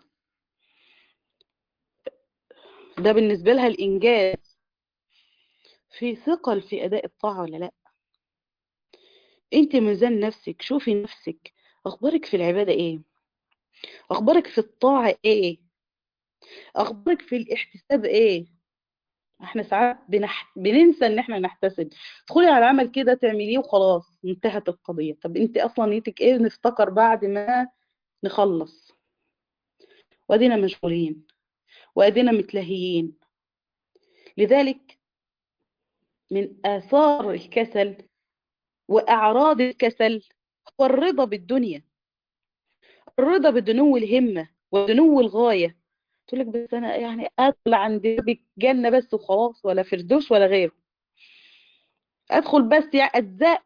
ده بالنسبة لها الإنجاز في ثقل في أداء الطاعة ولا لا انت ميزان نفسك شوفي نفسك أخبارك في العبادة إيه أخبارك في الطاعة إيه أخبارك في الاحتساب إيه احنا ساعات بنح... بننسى ان احنا نحتسب تدخلي على العمل كده تعمليه وخلاص انتهت القضية طب انت اصلا نيتك ايه نفتكر بعد ما نخلص وادينا مشغولين وادينا متلهيين لذلك من آثار الكسل وأعراض الكسل هو الرضا بالدنيا الرضا بدنو الهمة ودنو الغاية تقول لك بس أنا يعني أدخل عند باب الجنة بس وخلاص ولا فردوس ولا غيره أدخل بس يعني أجزاء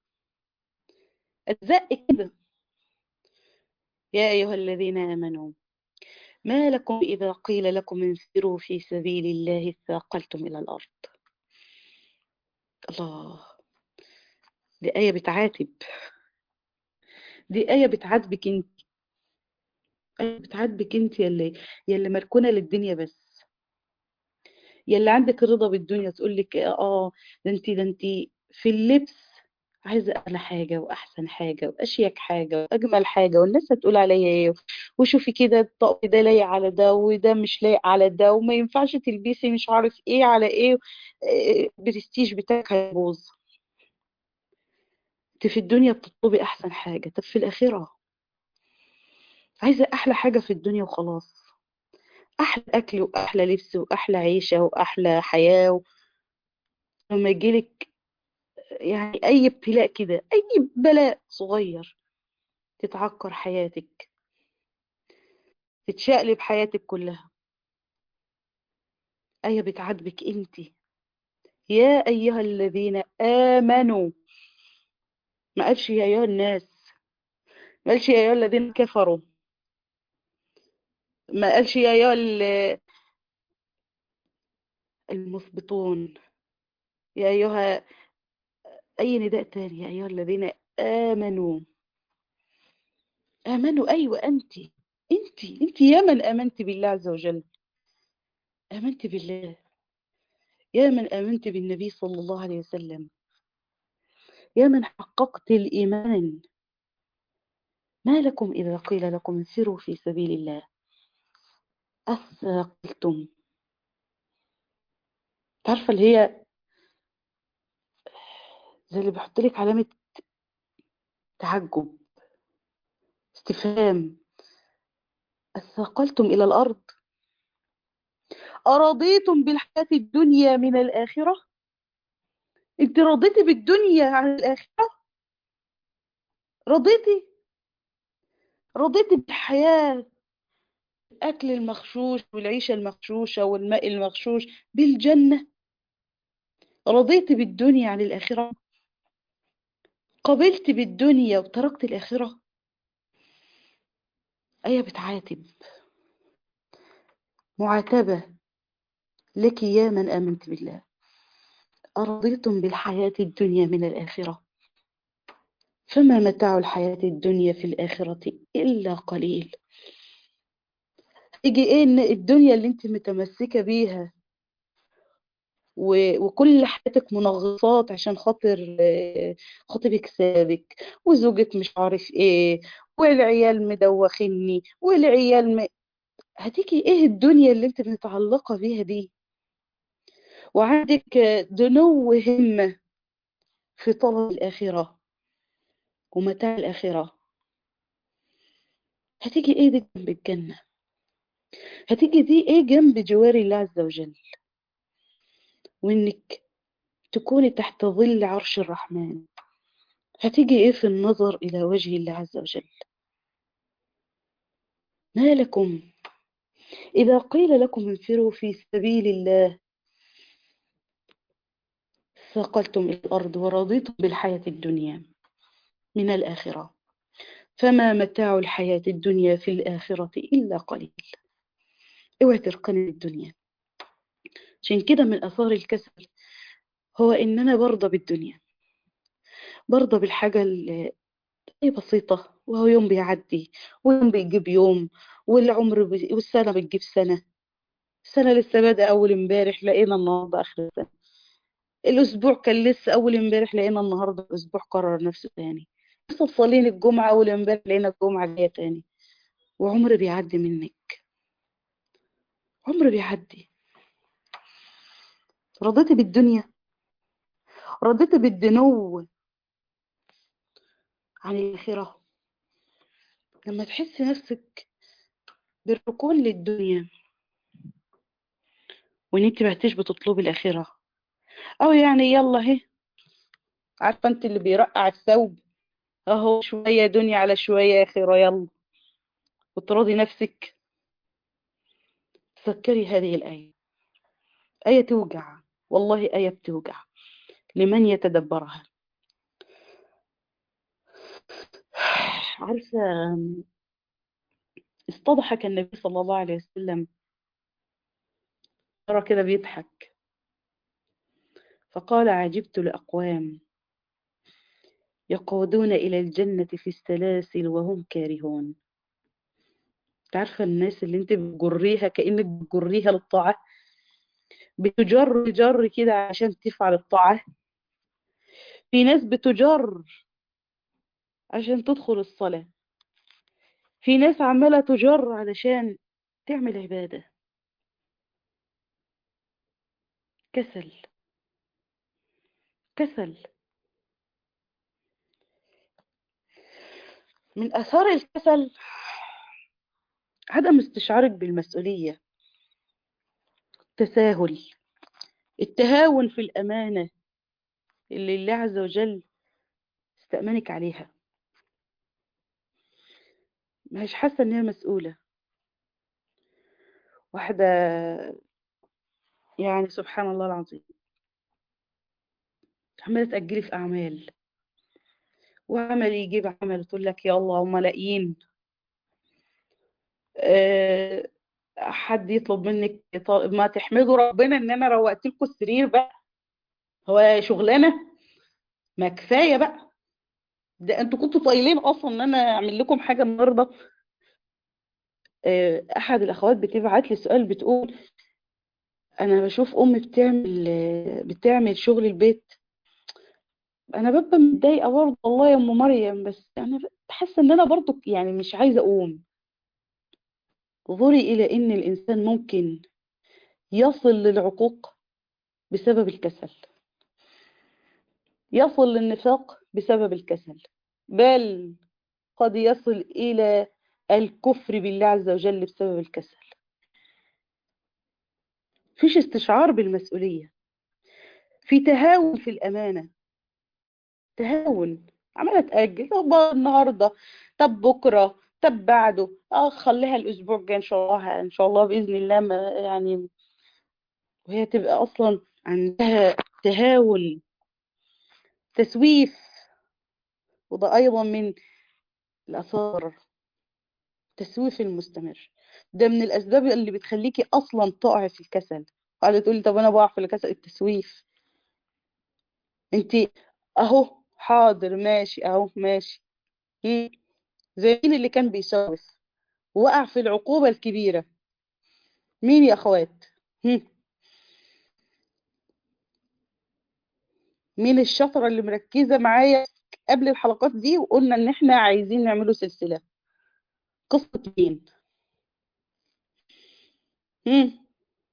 أجزاء كده يا أيها الذين آمنوا ما لكم إذا قيل لكم انفروا في سبيل الله اثاقلتم إلى الأرض الله دي آية بتعاتب دي آية بتعاتبك انت آية بتعاتبك انت يلي يلي مركونة للدنيا بس يلي عندك الرضا بالدنيا تقول لك اه ده انت ده انت في اللبس عايزة أغلى حاجة وأحسن حاجة وأشيك حاجة وأجمل حاجة والناس هتقول عليا إيه وشوفي كده الطقم ده لايق على ده وده مش لايق على ده وما ينفعش تلبسي مش عارف إيه على إيه البرستيج بتاعك هيبوظ انت في الدنيا بتطلبي احسن حاجة طب في الاخرة عايزة احلى حاجة في الدنيا وخلاص احلى اكل واحلى لبس واحلى عيشة واحلى حياة و... لما يجيلك يعني اي ابتلاء كده اي بلاء صغير تتعكر حياتك تتشقلب حياتك كلها ايه بتعاتبك انت يا ايها الذين امنوا ما قالش يا ايها الناس ما قالش يا ايها الذين كفروا ما قالش يا ايها المثبتون يا ايها اي نداء تاني يا ايها الذين امنوا امنوا ايوه انت انت انت يا من امنت بالله عز وجل امنت بالله يا من امنت بالنبي صلى الله عليه وسلم يا من حققت الايمان ما لكم اذا قيل لكم انفروا في سبيل الله اثقلتم تعرفه اللي هي زي اللي بحط لك علامه تعجب استفهام اثقلتم الى الارض أرضيتم بالحياة الدنيا من الآخرة انت رضيتي بالدنيا عن الآخرة رضيتي رضيتي بالحياة بالأكل المغشوش والعيشة المغشوشة والماء المغشوش بالجنة رضيت بالدنيا عن الآخرة قبلت بالدنيا وتركت الآخرة آية بتعاتب معاتبة لك يا من آمنت بالله أرضيتم بالحياة الدنيا من الآخرة فما متاع الحياة الدنيا في الآخرة إلا قليل يجي إيه إن الدنيا اللي أنت متمسكة بيها و- وكل حياتك منغصات عشان خاطر آه، خاطر سابك وزوجك مش عارف ايه والعيال مدوخني والعيال م... هتيجي ايه الدنيا اللي انت متعلقة بيها دي وعندك آه، دنو همة في طلب الآخرة ومتاع الآخرة هتيجي ايه دي جنب الجنة هتيجي دي ايه جنب جوار الله عز وجل وانك تكوني تحت ظل عرش الرحمن هتيجي ايه في النظر الى وجه الله عز وجل ما لكم اذا قيل لكم انفروا في سبيل الله ثقلتم الى الارض ورضيتم بالحياة الدنيا من الاخرة فما متاع الحياة الدنيا في الاخرة الا قليل اوعي ترقني الدنيا عشان كده من اثار الكسل هو ان انا برضى بالدنيا برضى بالحاجة اللي هي بسيطة وهو يوم بيعدي ويوم بيجيب يوم والعمر بي... والسنة بتجيب سنة السنة لسه بادئة أول امبارح لقينا النهاردة آخر السنة الأسبوع كان لسه أول امبارح لقينا النهاردة الأسبوع كرر نفسه تاني لسه مصلين الجمعة أول امبارح لقينا الجمعة جاية تاني وعمر بيعدي منك عمر بيعدي رضيتي بالدنيا رضيتي بالدنو عن الآخرة لما تحسي نفسك بالركون للدنيا وان انت بقتيش بتطلبي الآخرة او يعني يلا اهي عارفة انت اللي بيرقع الثوب اهو شوية دنيا على شوية آخرة يلا وتراضي نفسك تذكري هذه الآية آية توجع والله آية بتوجع لمن يتدبرها عارفة استضحك النبي صلى الله عليه وسلم ترى كده بيضحك فقال عجبت لأقوام يقودون إلى الجنة في السلاسل وهم كارهون تعرفة الناس اللي انت بتجريها كأنك بتجريها للطاعة بتجر جر كده عشان تفعل الطاعة في ناس بتجر عشان تدخل الصلاة في ناس عمالة تجر علشان تعمل عبادة كسل كسل من آثار الكسل عدم استشعارك بالمسؤولية التساهل التهاون في الأمانة اللي الله عز وجل استأمنك عليها مش حاسة إن هي مسؤولة واحدة يعني سبحان الله العظيم عمالة تأجلي في أعمال وعمل يجيب عمل تقول لك يلا هم لاقيين أه حد يطلب منك طالب ما تحمدوا ربنا ان انا روقت لكم السرير بقى هو شغلانه ما كفايه بقى ده انتوا كنتوا طايلين اصلا ان انا اعمل لكم حاجه النهارده أه احد الاخوات بتبعت لي سؤال بتقول انا بشوف امي بتعمل بتعمل شغل البيت انا ببقى متضايقه برضه والله يا ام مريم بس انا بحس ان انا برضه يعني مش عايزه اقوم انظري الى ان الانسان ممكن يصل للعقوق بسبب الكسل يصل للنفاق بسبب الكسل بل قد يصل الى الكفر بالله عز وجل بسبب الكسل فيش استشعار بالمسؤوليه في تهاون في الامانه تهاون عمالة تأجل طب النهاردة طب بكرة طب بعده اه خليها الاسبوع الجاي ان شاء الله ان شاء الله باذن الله ما يعني وهي تبقى اصلا عندها تهاون تسويف وده ايضا من الاثار التسويف المستمر ده من الاسباب اللي بتخليكي اصلا تقعي في الكسل قاعده تقولي طب انا بقع في الكسل التسويف انت اهو حاضر ماشي اهو ماشي مم. زي مين اللي كان بيسوف وقع في العقوبة الكبيرة مين يا اخوات هم. مين الشطرة اللي مركزة معايا قبل الحلقات دي وقلنا ان احنا عايزين نعمله سلسلة قصة مين هم.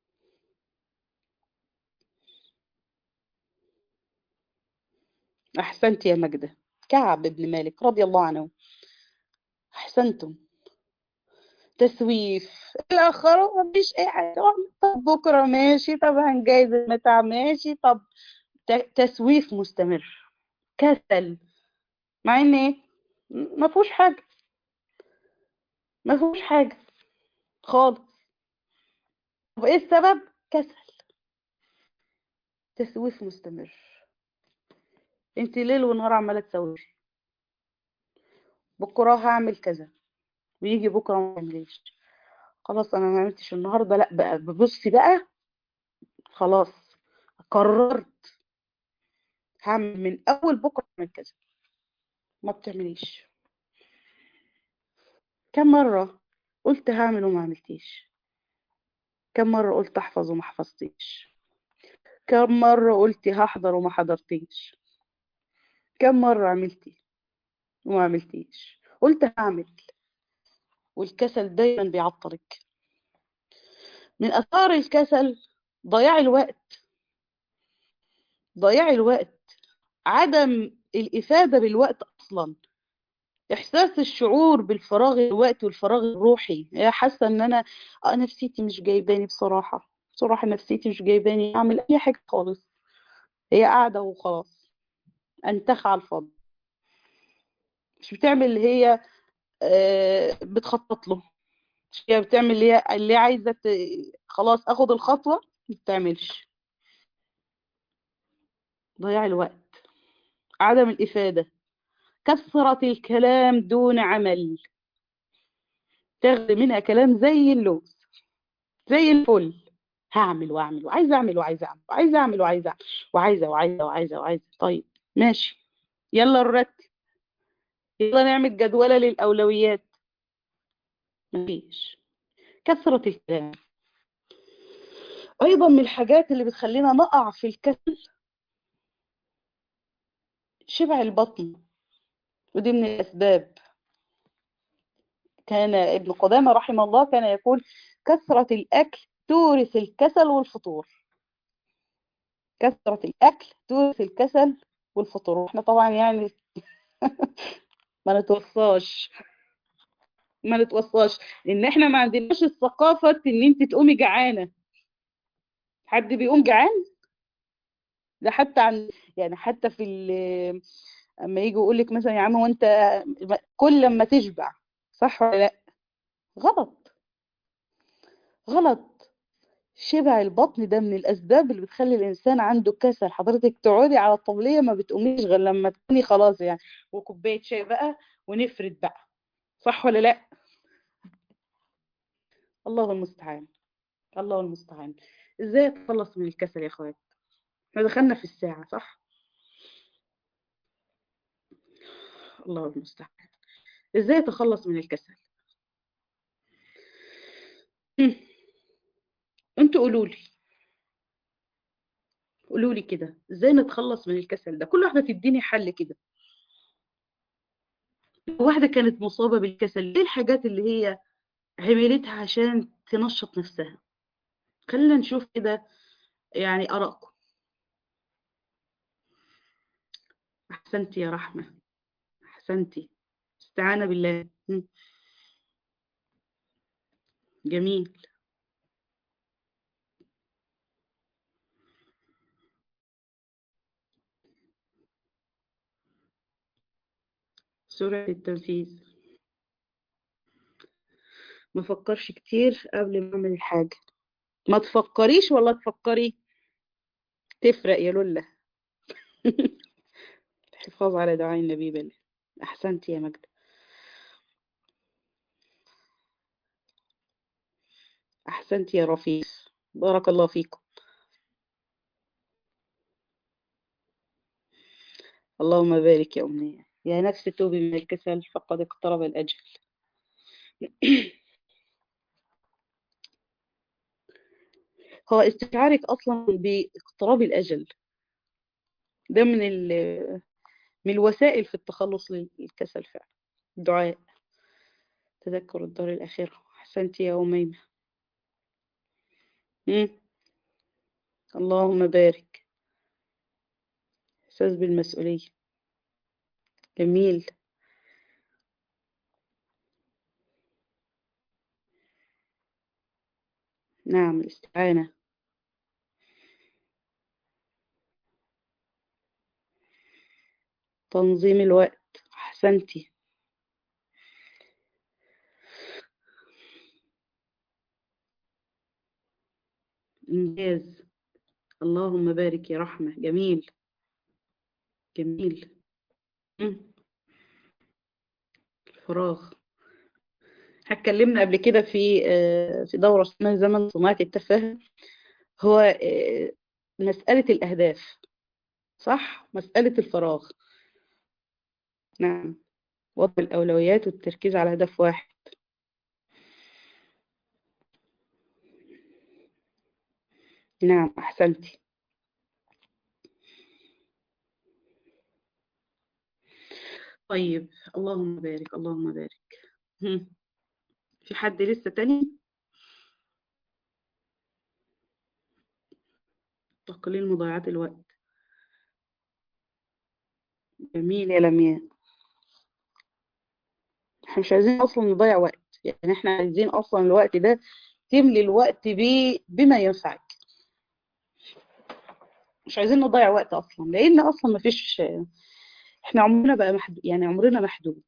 احسنت يا مجدة كعب بن مالك رضي الله عنه احسنتم تسويف الآخر مفيش أي حاجة طب بكرة ماشي طب هنجهز المتاع ماشي طب تسويف مستمر كسل مع ان ايه ما فيهوش حاجة ما فيهوش حاجة خالص طب ايه السبب كسل تسويف مستمر انت ليل ونهار عمالة تسوفي بكرة هعمل كذا ويجي بكرة ما تعمليش خلاص انا ما عملتش النهارده لا بقى ببصي بقى خلاص قررت هعمل من اول بكره اعمل كذا ما بتعمليش كم مره قلت هعمل وما عملتيش كم مره قلت احفظ وما حفظتيش كم مره قلت هحضر وما حضرتيش كم مره عملتي وما عملتيش قلت هعمل والكسل دايما بيعطلك من اثار الكسل ضياع الوقت ضياع الوقت عدم الإفادة بالوقت أصلا إحساس الشعور بالفراغ الوقت والفراغ الروحي هي حاسة إن أنا آه نفسيتي مش جايباني بصراحة بصراحة نفسيتي مش جايباني أعمل أي حاجة خالص هي قاعدة وخلاص أنتخ على الفاضي مش بتعمل اللي هي آه بتخطط له مش هي بتعمل اللي هي اللي عايزة خلاص أخد الخطوة ما بتعملش ضياع الوقت عدم الإفادة كثرة الكلام دون عمل تاخد منها كلام زي اللوز زي الفل هعمل واعمل وعايزه اعمل وعايزه اعمل وعايزه اعمل وعايزه اعمل وعايزه وعايزه وعايزه وعايزه طيب ماشي يلا نرتب يلا نعمل جدولة للأولويات مفيش كثرة الكلام أيضا من الحاجات اللي بتخلينا نقع في الكسل شبع البطن ودي من الأسباب كان ابن قدامة رحمه الله كان يقول كثرة الأكل تورث الكسل والفطور كثرة الأكل تورث الكسل والفطور احنا طبعا يعني ما نتوصاش ما نتوصاش لان احنا ما عندناش الثقافة ان انت تقومي جعانة حد بيقوم جعان ده حتى عن يعني حتى في اما يجي يقول لك مثلا يا عم وانت كل لما تشبع صح ولا لا غلط غلط شبع البطن ده من الاسباب اللي بتخلي الانسان عنده كسل حضرتك تقعدي على الطبليه ما بتقوميش غير لما تكوني خلاص يعني وكوبايه شاي بقى ونفرد بقى صح ولا لا الله المستعان الله المستعان ازاي اتخلص من الكسل يا اخوات احنا دخلنا في الساعه صح الله المستعان ازاي اتخلص من الكسل انتوا قولوا لي قولوا لي كده ازاي نتخلص من الكسل ده كل واحده تديني حل كده واحده كانت مصابه بالكسل ايه الحاجات اللي هي عملتها عشان تنشط نفسها خلينا نشوف كده يعني ارائكم احسنتي يا رحمه احسنتي استعانه بالله جميل سرعة التنفيذ ما فكرش كتير قبل ما اعمل الحاجة ما تفكريش ولا تفكري تفرق يا لولا الحفاظ على دعاء النبي بالله احسنت يا مجد احسنت يا رفيق بارك الله فيكم اللهم بارك يا أمنية يا نفس توبي من الكسل فقد اقترب الأجل هو استشعارك أصلا باقتراب الأجل ده من ال من الوسائل في التخلص للكسل فعلا الدعاء تذكر الدار الآخرة أحسنت يا أميمة مم. اللهم بارك إحساس بالمسؤولية جميل نعم الاستعانة تنظيم الوقت أحسنتي إنجاز اللهم بارك يا رحمة جميل جميل مم. الفراغ اتكلمنا قبل كده في آه، في دورة اسمها زمن صناعة التفاهم هو آه، مسألة الأهداف صح مسألة الفراغ نعم وضع الأولويات والتركيز على هدف واحد نعم أحسنتي طيب اللهم بارك اللهم بارك هم. في حد لسه تاني تقليل مضيعات الوقت جميل يا لمياء احنا مش عايزين اصلا نضيع وقت يعني احنا عايزين اصلا الوقت ده تملي الوقت بيه بما ينفعك مش عايزين نضيع وقت اصلا لان اصلا مفيش احنا عمرنا بقى محدود يعني عمرنا محدود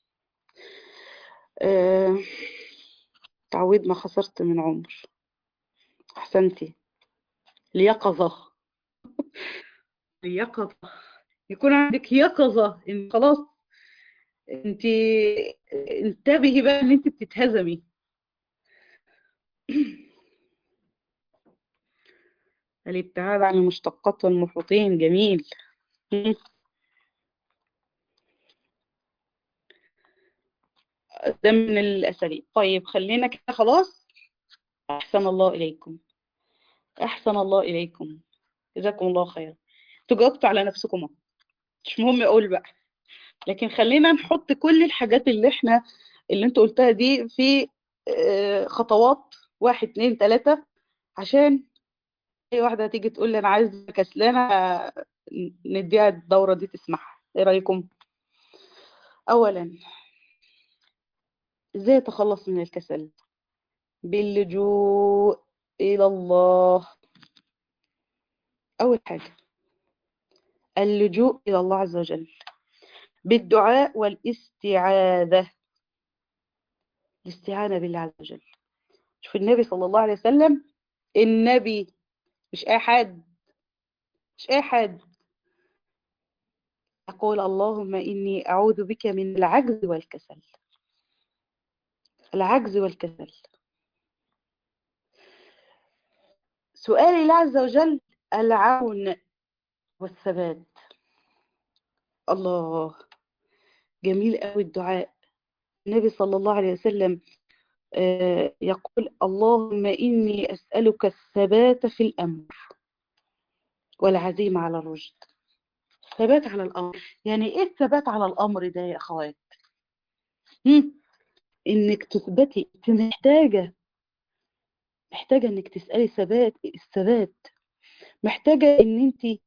اه... تعويض ما خسرت من عمر احسنتي اليقظة اليقظة يكون عندك يقظة ان خلاص انت انتبهي بقى ان انت بتتهزمي الابتعاد عن المشتقات والمحيطين جميل ده من الأساليب طيب خلينا كده خلاص أحسن الله إليكم أحسن الله إليكم جزاكم الله خير تجاوبتوا على نفسكم أهو. مش مهم أقول بقى لكن خلينا نحط كل الحاجات اللي احنا اللي انتوا قلتها دي في آه، خطوات واحد اتنين تلاتة عشان اي واحدة هتيجي تقول لي انا عايزة كسلانة آه، نديها الدورة دي تسمعها ايه رأيكم اولا ازاي اتخلص من الكسل باللجوء الى الله اول حاجة اللجوء الى الله عز وجل بالدعاء والاستعاذة الاستعانة بالله عز وجل شوف النبي صلى الله عليه وسلم النبي مش اي حد مش اي حد أقول اللهم إني أعوذ بك من العجز والكسل العجز والكسل سؤال الله عز وجل العون والثبات الله جميل قوي الدعاء النبي صلى الله عليه وسلم آه، يقول اللهم إني أسألك الثبات في الأمر والعزيمة على الرشد ثبات على الأمر يعني إيه الثبات على الأمر ده يا أخوات هم؟ إنك تثبتي أنت محتاجة محتاجة إنك تسألي ثبات الثبات محتاجة إن أنت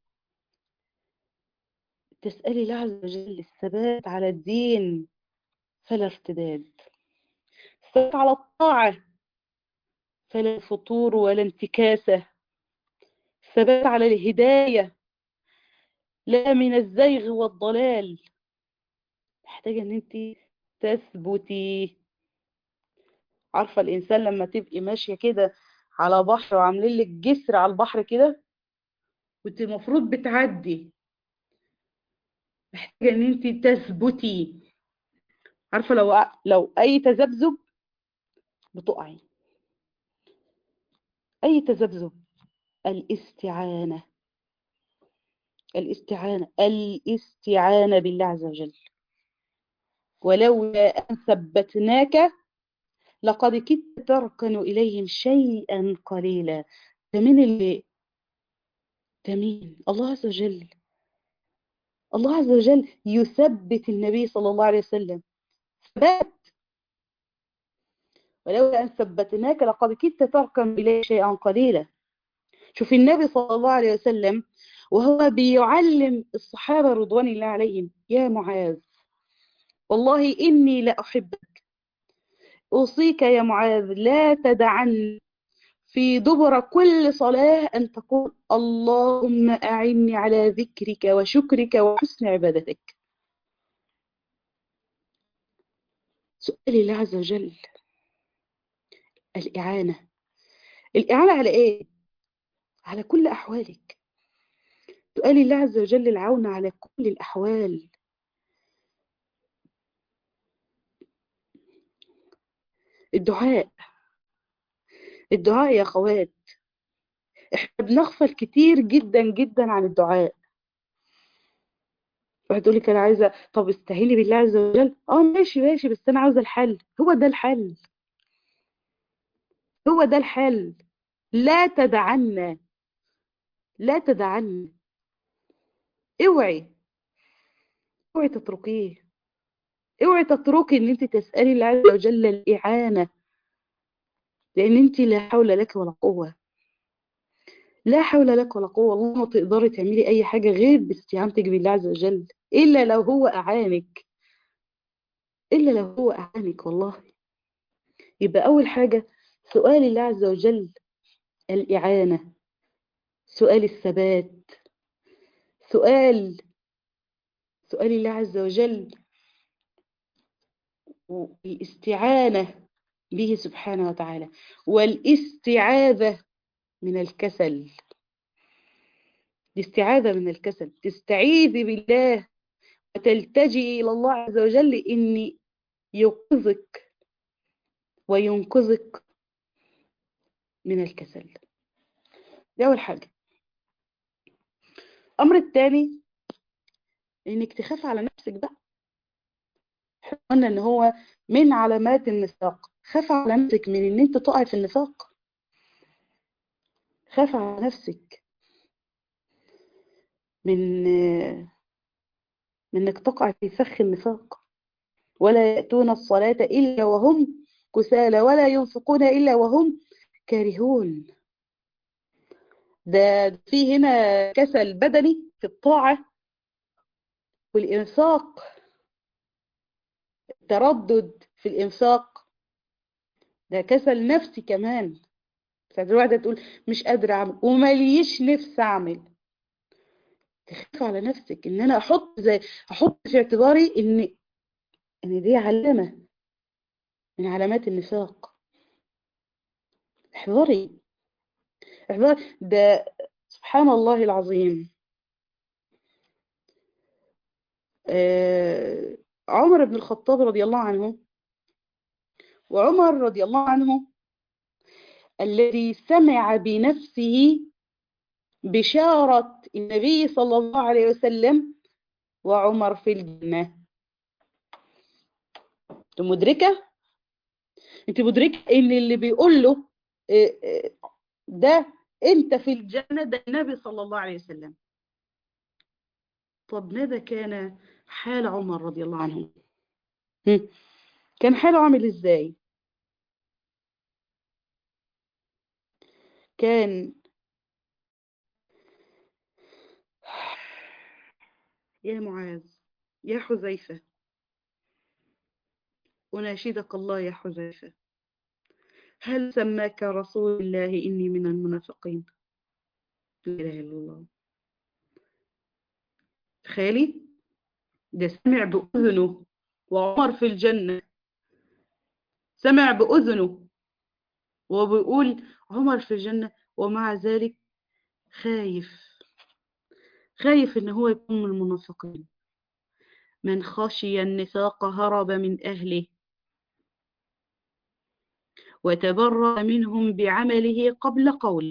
تسألي الله عز وجل الثبات على الدين فلا ارتداد الثبات على الطاعة فلا فتور ولا انتكاسة الثبات على الهداية لا من الزيغ والضلال محتاجة ان انت تثبتي عارفة الإنسان لما تبقي ماشية كده على بحر وعاملين لك جسر على البحر كده وانت المفروض بتعدي محتاجة ان انت تثبتي عارفة لو لو اي تذبذب بتقعي اي تذبذب الاستعانة الاستعانة الاستعانة بالله عز وجل ولولا أن ثبتناك لقد كدت تركن إليهم شيئا قليلا فمن اللي تمين الله عز وجل الله عز وجل يثبت النبي صلى الله عليه وسلم ثبات ولولا أن ثبتناك لقد كدت تركن إليه شيئا قليلا شوف النبي صلى الله عليه وسلم وهو بيعلم الصحابة رضوان الله عليهم يا معاذ والله إني لأحبك أوصيك يا معاذ لا تدعن في دبر كل صلاة أن تقول اللهم أعني على ذكرك وشكرك وحسن عبادتك سؤال الله عز وجل الإعانة الإعانة على إيه؟ على كل أحوالك سؤال الله عز وجل العون على كل الأحوال الدعاء الدعاء يا أخوات احنا بنغفل كتير جدا جدا عن الدعاء واحد تقول لك انا عايزه طب استهيني بالله عز وجل اه ماشي ماشي بس انا عاوزه الحل هو ده الحل هو ده الحل لا تدعنا لا تدعنا اوعي اوعي تتركيه اوعي تتركي ان انت تسالي الله عز وجل الاعانه لان انت لا حول لك ولا قوه لا حول لك ولا قوه والله ما تقدري تعملي اي حاجه غير باستعانتك بالله عز وجل الا لو هو اعانك الا لو هو اعانك والله يبقى اول حاجه سؤال الله عز وجل الاعانه سؤال الثبات سؤال سؤال الله عز وجل الاستعانة به سبحانه وتعالى والاستعاذة من الكسل الاستعاذة من الكسل تستعيذي بالله وتلتجئي إلى الله عز وجل إن يوقظك وينقذك من الكسل دي أول حاجة الأمر الثاني إنك تخاف على نفسك بقى قلنا ان هو من علامات النفاق خاف على نفسك من ان انت تقع في النفاق خاف على نفسك من من انك تقع في فخ النفاق ولا يأتون الصلاة إلا وهم كسالى ولا ينفقون إلا وهم كارهون ده في هنا كسل بدني في الطاعة والإنفاق تردد في الإنفاق ده كسل نفسي كمان ساعات الواحدة تقول مش قادرة أعمل ومليش نفس أعمل تخاف على نفسك إن أنا أحط زي أحط في اعتباري إن إن دي علامة من علامات النفاق احذري احذري ده سبحان الله العظيم آه عمر بن الخطاب رضي الله عنه وعمر رضي الله عنه الذي سمع بنفسه بشارة النبي صلى الله عليه وسلم وعمر في الجنة انت مدركة انت مدركة ان اللي بيقول له ده انت في الجنة ده النبي صلى الله عليه وسلم طب ماذا كان حال عمر رضي الله عنه كان حاله عامل ازاي كان يا معاذ يا حذيفة أناشدك الله يا حذيفة هل سماك رسول الله إني من المنافقين لا إله إلا الله تخيلي ده سمع بأذنه وعمر في الجنة سمع بأذنه وبيقول عمر في الجنة ومع ذلك خايف خايف ان هو يكون من المنافقين من خشي النفاق هرب من أهله وتبرأ منهم بعمله قبل قوله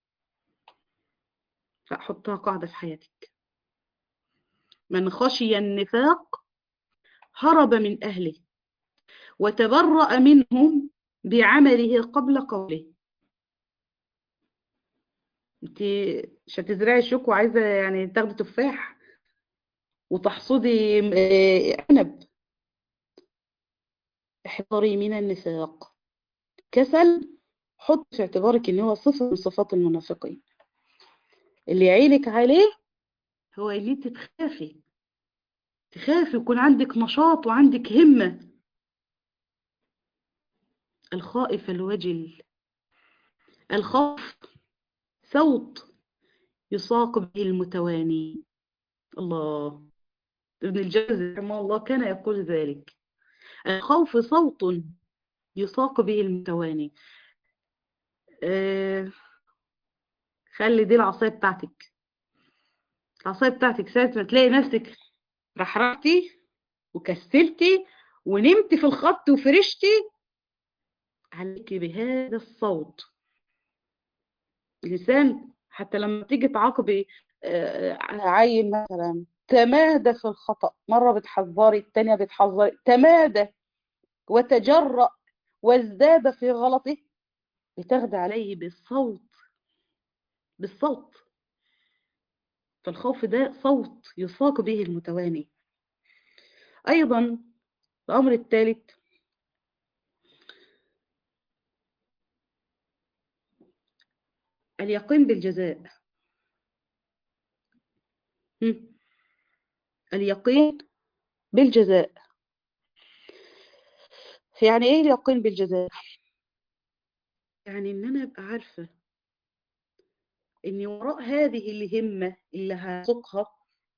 فأحطها قاعدة في حياتك من خشي النفاق هرب من أهله وتبرأ منهم بعمله قبل قوله انت مش هتزرعي شوك وعايزة يعني تاخدي تفاح وتحصدي عنب احذري من النفاق كسل حط في اعتبارك ان هو صفة من صفات المنافقين اللي يعينك عليه هو ان انت تخافي تخافي يكون عندك نشاط وعندك همة الخائف الوجل الخوف صوت يساق به المتواني الله ابن الجوزي رحمه الله كان يقول ذلك الخوف صوت يساق به المتواني آه خلي دي العصاية بتاعتك العصاية بتاعتك ساعة ما تلاقي نفسك رحرحتي وكسلتي ونمتي في الخط وفرشتي عليك بهذا الصوت الإنسان حتى لما تيجي تعاقبي عيل مثلا تمادى في الخطأ مرة بتحذري التانية بتحذري تمادى وتجرأ وازداد في غلطه بتاخدي عليه بالصوت بالصوت فالخوف ده صوت يساق به المتواني أيضا الأمر الثالث اليقين بالجزاء اليقين بالجزاء يعني ايه اليقين بالجزاء يعني ان انا ابقى عارفه ان وراء هذه الهمه اللي هسوقها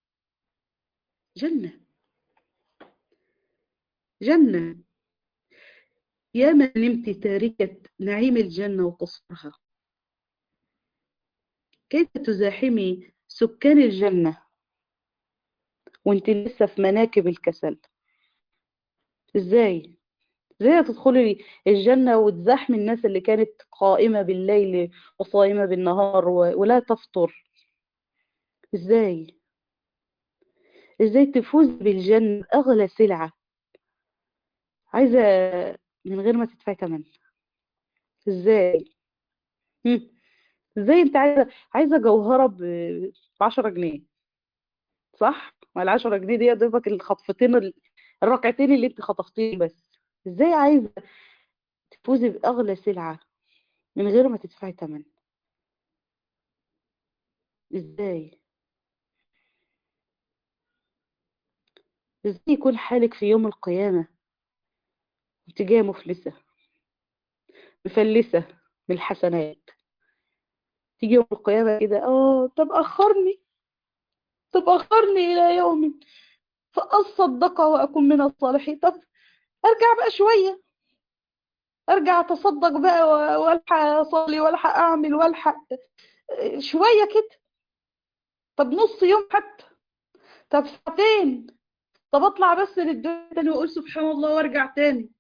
جنه جنه يا من نمت تاركه نعيم الجنه وقصرها كيف تزاحمي سكان الجنة وانت لسه في مناكب الكسل ازاي ازاي تدخلي الجنة وتزاحمي الناس اللي كانت قائمة بالليل وصائمة بالنهار ولا تفطر ازاي ازاي تفوز بالجنة اغلى سلعة عايزة من غير ما تدفعي ثمن ازاي هم. ازاي انت عايزه عايزه جوهره ب 10 جنيه صح ما ال 10 جنيه دي يا دوبك الخطفتين الركعتين اللي انت خطفتيهم بس ازاي عايزه تفوزي باغلى سلعه من غير ما تدفعي ثمن ازاي ازاي يكون حالك في يوم القيامه انت جايه مفلسه مفلسه بالحسنات تيجي يوم القيامة كده اه طب أخرني طب أخرني إلى يوم فأصدق وأكون من الصالحين طب أرجع بقى شوية أرجع أتصدق بقى وألحق أصلي وألحق أعمل وألحق شوية كده طب نص يوم حتى طب ساعتين طب أطلع بس للدنيا تاني وأقول سبحان الله وأرجع تاني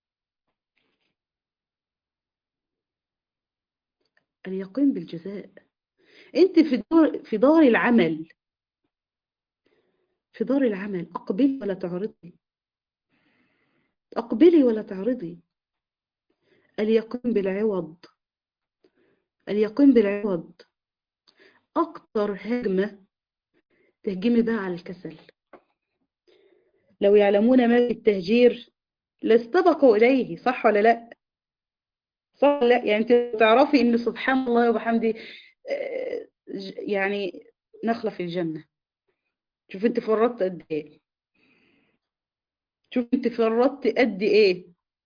اليقين بالجزاء انت في دار في دار العمل في دار العمل اقبلي ولا تعرضي اقبلي ولا تعرضي اليقين بالعوض اليقين بالعوض اكتر هجمه تهجمي بقى على الكسل لو يعلمون ما في التهجير لاستبقوا اليه صح ولا لا صح لا يعني انت تعرفي ان سبحان الله وبحمده يعني نخلة في الجنة شوف انت فرطت قد ايه شوف انت فرطت قد ايه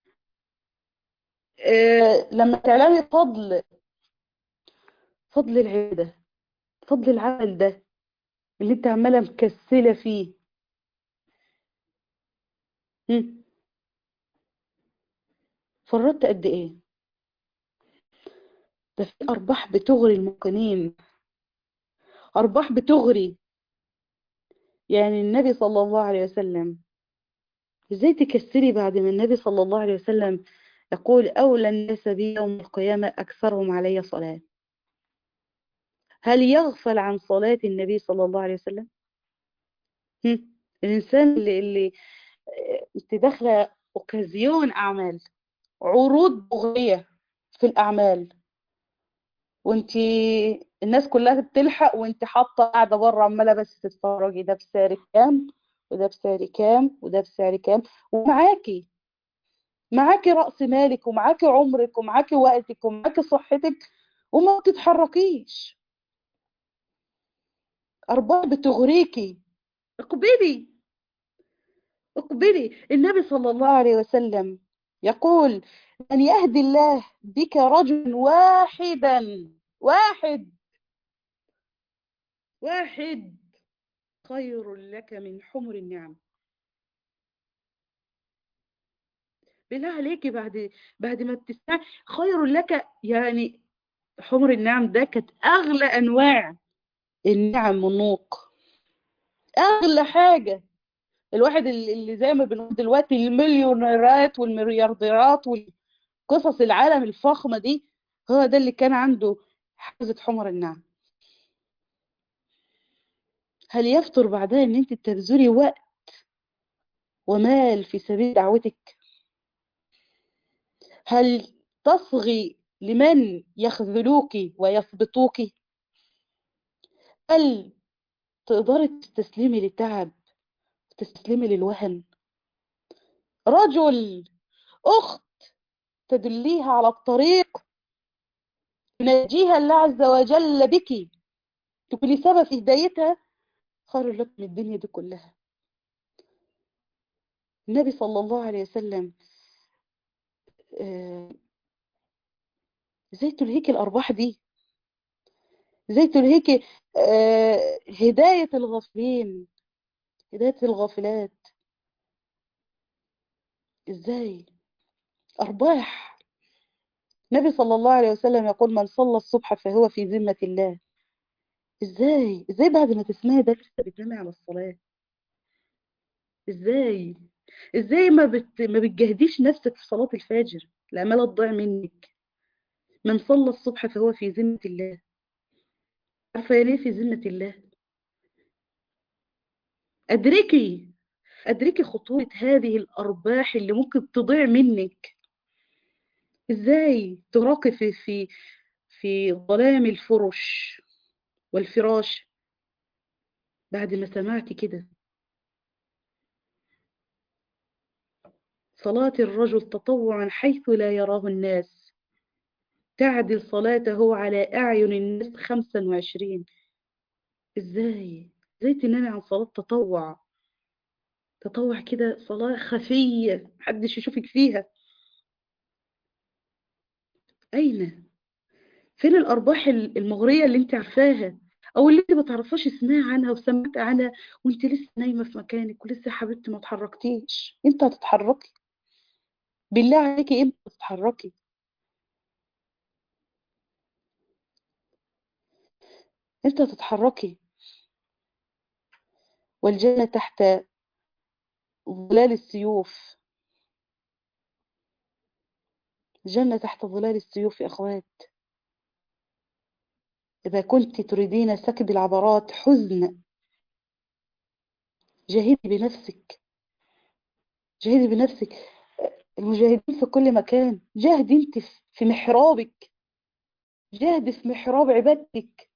آه لما تعلمي فضل فضل العبادة فضل العمل ده اللي انت عماله مكسله فيه هم. فرطت قد ايه ده في ارباح بتغري الموقنين ارباح بتغري يعني النبي صلى الله عليه وسلم ازاي تكسري بعد ما النبي صلى الله عليه وسلم يقول اولى الناس بي يوم القيامه اكثرهم علي صلاه هل يغفل عن صلاه النبي صلى الله عليه وسلم هم؟ الانسان اللي اللي انت داخله اوكازيون اعمال عروض مغريه في الاعمال وانت الناس كلها بتلحق وانت حاطه قاعده بره عماله بس تتفرجي ده بسعر كام وده بسعر كام وده بسعر كام ومعاكي معاكي رأس مالك ومعاكي عمرك ومعاكي وقتك ومعاكي صحتك وما بتتحركيش أرباح بتغريكي اقبلي اقبلي النبي صلى الله عليه وسلم يقول من يهدي الله بك رجل واحدا واحد واحد خير لك من حمر النعم بالله عليكي بعد بعد ما بتسمعي خير لك يعني حمر النعم ده كانت اغلى انواع النعم والنوق اغلى حاجه الواحد اللي زي ما بنقول دلوقتي المليونيرات والمليارديرات والقصص العالم الفخمه دي هو ده اللي كان عنده حوزه حمر النعم هل يفتر بعدها ان انت تبذلي وقت ومال في سبيل دعوتك هل تصغي لمن يخذلوك ويثبطوك هل تقدري تستسلمي للتعب تستسلمي للوهن رجل أخت تدليها على الطريق ينجيها الله عز وجل بك تكوني سبب في هدايتها خير لك من الدنيا دي كلها النبي صلى الله عليه وسلم ازاي تلهيك الأرباح دي ازاي تلهيك هداية الغافلين هداية الغافلات ازاي أرباح النبي صلى الله عليه وسلم يقول من صلى الصبح فهو في ذمة الله ازاي ازاي بعد ما تسمعي ده لسه بتنامي على الصلاة ازاي ازاي ما بت... ما بتجهديش نفسك في صلاة الفجر العمالة تضيع منك من صلى الصبح فهو في ذمة الله عارفة يعني في ذمة الله أدركي أدركي خطورة هذه الأرباح اللي ممكن تضيع منك إزاي تراقي في في في ظلام الفرش والفراش بعد ما سمعتي كده صلاة الرجل تطوعا حيث لا يراه الناس تعدل صلاته على أعين الناس خمسا وعشرين إزاي إزاي تنامي عن صلاة تطوع تطوع كده صلاة خفية محدش يشوفك فيها أين فين الأرباح المغرية اللي انت عارفاها أو اللي انت ما تعرفاش اسمها عنها وسمعت عنها وانت لسه نايمة في مكانك ولسه يا حبيبتي ما اتحركتيش انت هتتحركي بالله عليكي امتى تتحركي انت تتحركي والجنة تحت ظلال السيوف الجنة تحت ظلال السيوف يا أخوات إذا كنت تريدين سكب العبرات حزن جاهدي بنفسك جاهدي بنفسك المجاهدين في كل مكان جاهدي انت في محرابك جاهدي في محراب عبادتك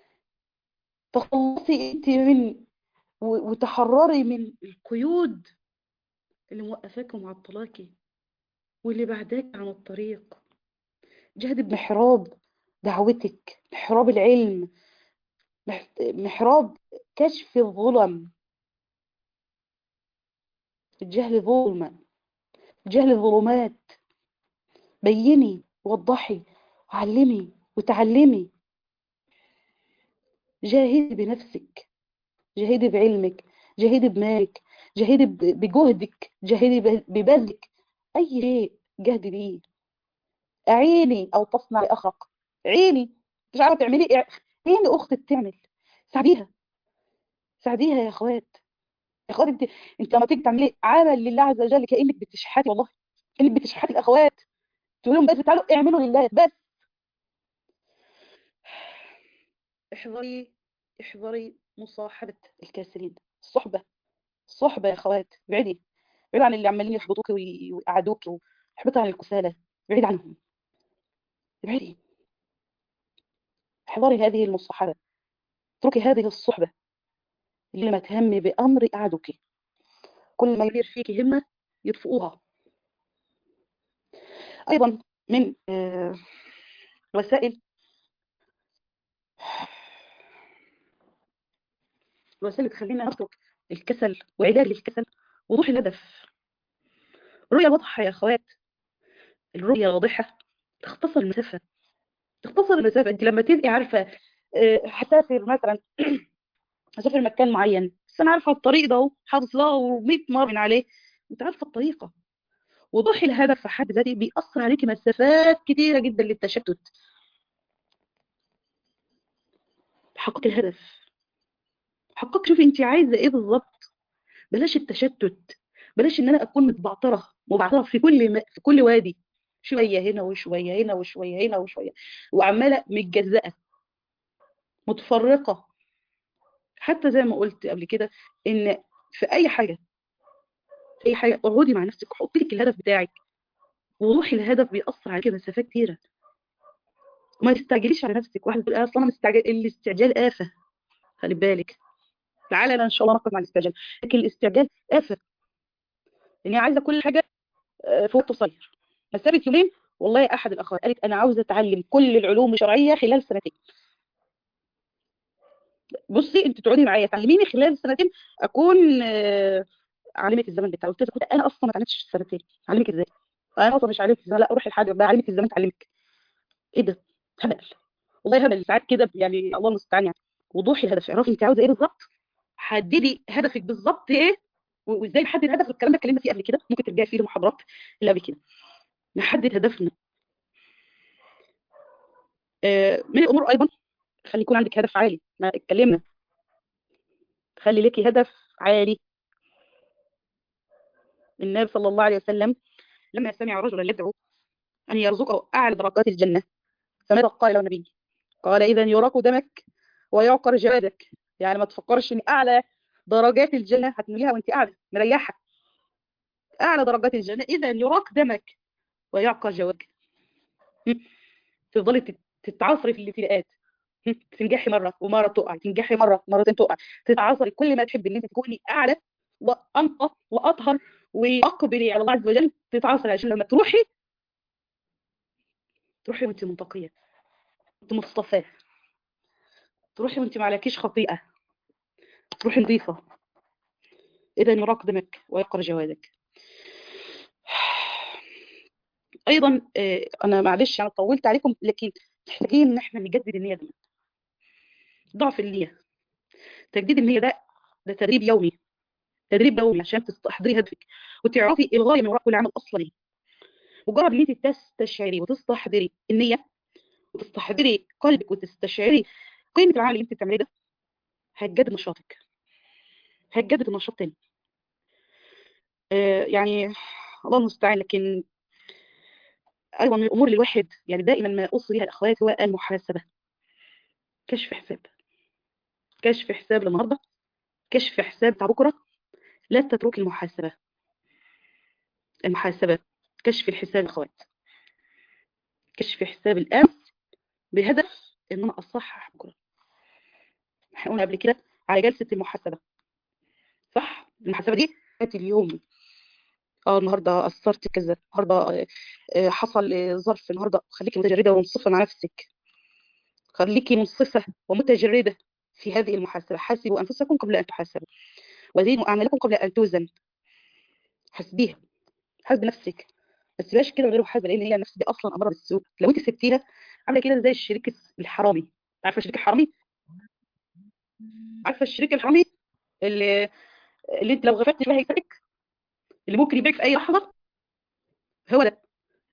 تخلصي انت من وتحرري من القيود اللي موقفاك ومعطلاكي واللي بعداك عن الطريق جاهدي بمحراب دعوتك محراب العلم محراب كشف الظلم الجهل ظلمة الجهل ظلمات بيني وضحي وعلمي وتعلمي جاهدي بنفسك جاهدي بعلمك جاهدي بمالك جاهدي بجهدك جاهدي ببذلك أي شيء جهدي بيه اعيني او تصنع لاخرك عيني مش عارفه تعملي ايه عيني اختك تعمل ساعديها ساعديها يا اخوات يا اخوات انت انت لما تيجي تعملي عمل لله عز وجل كانك بتشحتي والله كانك بتشحتي الاخوات تقول لهم بس تعالوا اعملوا لله بس احذري احذري مصاحبه الكاسرين الصحبه الصحبه يا اخوات ابعدي ابعدي عن اللي عمالين يحبطوك ويقعدوك واحبطي عن الكسالى ابعدي عنهم ابعدي احذري هذه المصاحبه اتركي هذه الصحبه اللي ما تهمي بامر قعدك كل ما يدير فيك همه يطفئوها ايضا من آه وسائل الوسائل اللي تخلينا نترك الكسل وعلاج للكسل وضوح الهدف الرؤية واضحة يا أخوات الرؤية واضحة تختصر المسافة تختصر المسافة أنت لما تبقي عارفة أه هسافر مثلا هسافر مكان معين بس أنا عارفة الطريق ده اهو حافظاه و100 مرة من عليه أنت عارفة الطريقة وضوح الهدف في حد ذاته بيأثر عليكي مسافات كتيرة جدا للتشتت حقق الهدف حقق شوفي انت عايزه ايه بالظبط بلاش التشتت بلاش ان انا اكون متبعتره مبعتره في كل م... في كل وادي شويه هنا وشويه هنا وشويه هنا وشويه وعماله متجزأه متفرقه حتى زي ما قلت قبل كده ان في اي حاجه في اي حاجه اقعدي مع نفسك وحطي لك الهدف بتاعك وضوح الهدف بيأثر عليكي مسافات كتيره وما تستعجليش على نفسك واحد تقول اصلا انا مستعجل الاستعجال آفة خلي بالك تعالى انا ان شاء الله نقف مع الاستعجال لكن الاستعجال آفة لان هي عايزه كل حاجه في وقت قصير مسافه يومين والله احد الاخوات قالت انا عاوزه اتعلم كل العلوم الشرعيه خلال سنتين بصي انت تقعدي معايا تعلميني خلال سنتين اكون اعلمك الزمن بتاعي قلت لها انا اصلا ما اتعلمتش سنتين اعلمك ازاي انا اصلا مش عارفه لا روحي لحد بقى اعلمك الزمن اتعلمك ايه ده هبل والله هبل ساعات كده يعني الله المستعان يعني وضوح الهدف اعرفي انت عاوزه ايه بالظبط حددي هدفك بالظبط ايه وازاي نحدد هدف الكلام ده اتكلمنا فيه قبل كده ممكن ترجعي فيه لمحاضرات اللي قبل كده نحدد هدفنا آه من الامور ايضا خلي يكون عندك هدف عالي ما اتكلمنا خلي لك هدف عالي النبي صلى الله عليه وسلم لما سمع رجلا يدعو أن يرزقه أعلى درجات الجنة فماذا قال له النبي قال إذا يراق دمك ويعقر جوادك يعني ما تفكرش ان اعلى درجات الجنه هتنوليها وانت قاعده مريحه اعلى درجات الجنه اذا يراق دمك ويعقر جوادك تفضلي تتعصري في الابتلاءات تنجحي مره ومره تقع تنجحي مره مرتين تقع تتعصري كل ما تحبي ان انت تكوني اعلى وانقى واطهر واقبلي على الله عز وجل تتعصري عشان لما تروحي تروحي وانت منتقيه انت مصطفاه تروحي وانت ما عليكيش خطيئه تروحي نظيفه اذا يراق دمك ويقر جوادك ايضا انا معلش انا طولت عليكم لكن محتاجين ان احنا نجدد النيه دي ضعف النيه تجديد النيه ده ده تدريب يومي تدريب يومي عشان تستحضري هدفك وتعرفي الغايه من وراء كل عمل اصلا مجرد ان انت تستشعري وتستحضري النيه وتستحضري قلبك وتستشعري قيمه العمل اللي انت بتعمليه ده هتجدد نشاطك هتجدد النشاط تاني آه يعني الله المستعان لكن ايضا من الامور اللي الواحد يعني دائما ما اوصي ليها الاخوات هو المحاسبه كشف حساب كشف حساب النهارده كشف حساب بتاع بكره لا تترك المحاسبه المحاسبه كشف الحساب يا اخوات كشف حساب الامس بهدف ان انا اصحح بكره احنا قلنا قبل كده على جلسه المحاسبه صح المحاسبه دي فات اليوم اه النهارده قصرت كذا النهارده حصل ظرف النهارده خليكي متجرده ومنصفه مع نفسك خليكي منصفه ومتجرده في هذه المحاسبه حاسبوا انفسكم قبل ان تحاسبوا وزينوا اعمالكم قبل ان توزن حاسبيها حاسب نفسك بس بلاش كده غير محاسبه لان هي النفس دي اصلا اماره بالسوء لو انت سبتيها عامله كده زي الشريك الحرامي عارفه الشريك الحرامي عارفه الشريك الحرامي اللي اللي انت لو غفلت شويه هيسرقك اللي ممكن يبيعك في اي لحظه هو ده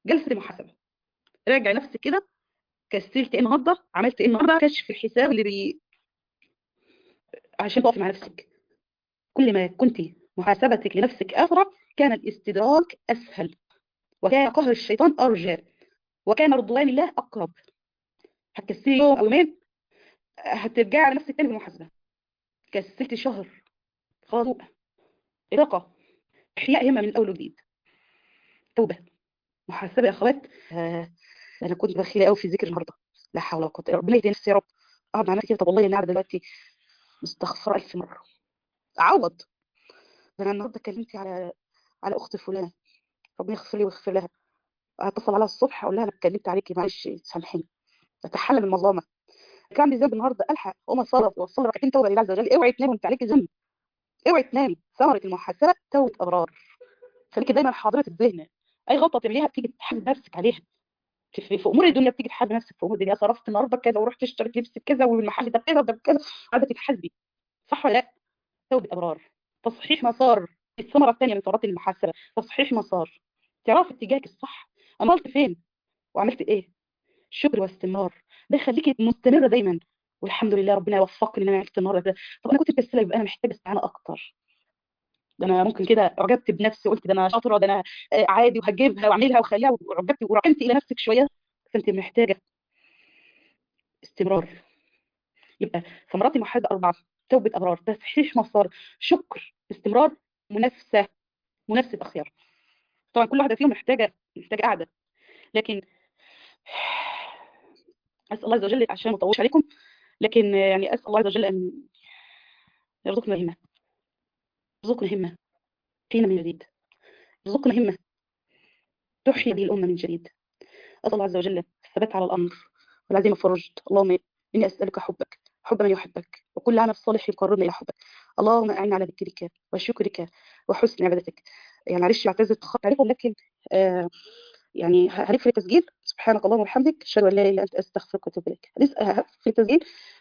جلسه المحاسبه راجع نفسك كده كسلت ايه النهارده عملت ايه النهارده كشف الحساب اللي بي عشان تقفي مع نفسك كل ما كنت محاسبتك لنفسك اسرع كان الاستدراك اسهل وكان قهر الشيطان ارجى وكان رضوان الله اقرب هتكسلي يوم او يومين هترجعي على نفسك تاني بالمحاسبه كسلت شهر خاطئ إراقة إحياء همة من أول وجديد توبة محاسبة يا أخوات آه أنا كنت بخيلة قوي في ذكر النهاردة لا حول ولا قوة إلا بالله ربنا يهدي نفسي يا رب أقعد مع نفسي كده طب والله أنا قاعدة دلوقتي مستغفرة ألف مرة أعوض ده أنا النهاردة كلمتي على على أخت فلانة ربنا يغفر لي ويغفر لها هتصل عليها الصبح أقول لها أنا اتكلمت عليكي معلش سامحيني أتحلل من المظلمة كان عندي ذنب النهارده الحق اقوم اصلي واصلي ركعتين توبه لله عز وجل اوعي تنامي وانت عليكي ذنب اوعي تنامي ثمره المحاسبه توبه ابرار خليكي دايما حاضره الذهن اي غلطه تعمليها بتيجي تحاسب نفسك عليها في, في, في امور الدنيا بتيجي تحاسب نفسك في امور الدنيا صرفت النهارده كذا ورحت اشتريت لبس بكذا والمحل ده بكذا وده بكذا قاعده تتحاسبي صح ولا لا توبه ابرار تصحيح مسار الثمره الثانيه من ثمرات المحاسبه تصحيح مسار تعرفي اتجاهك الصح انا قلت فين وعملت ايه شكر واستمرار ده يخليكي مستمره دايما والحمد لله ربنا يوفقني ان انا عرفت النهارده ده طب انا كنت مكسله يبقى انا محتاجه استعانه اكتر ده انا ممكن كده اعجبت بنفسي قلت ده انا شاطره ده انا عادي وهجيبها واعملها واخليها وعجبت وراكنت الى نفسك شويه فانت محتاجه استمرار يبقى ثمرات المحاسبه اربعه توبه ابرار تصحيح مسار شكر استمرار منافسه منافسه اخيار طبعا كل واحده فيهم محتاجه محتاجه قاعده لكن اسال الله عز وجل عشان ما اطولش عليكم لكن يعني اسال الله عز وجل ان يرزقنا همه يرزقنا همه فينا من جديد يرزقنا همه تحيي به الامه من جديد اسال الله عز وجل الثبات على الامر والعزيمه في الرشد اللهم اني اسالك حبك حب من يحبك وكل عمل صالح يقربنا الى حبك اللهم اعنا على ذكرك وشكرك وحسن عبادتك يعني معلش بعتذر اتاخرت عليكم لكن آه يعني هنقفل التسجيل سبحانك اللهم وبحمدك اشهد ان لا اله الا انت استغفرك واتوب اليك هنقفل التسجيل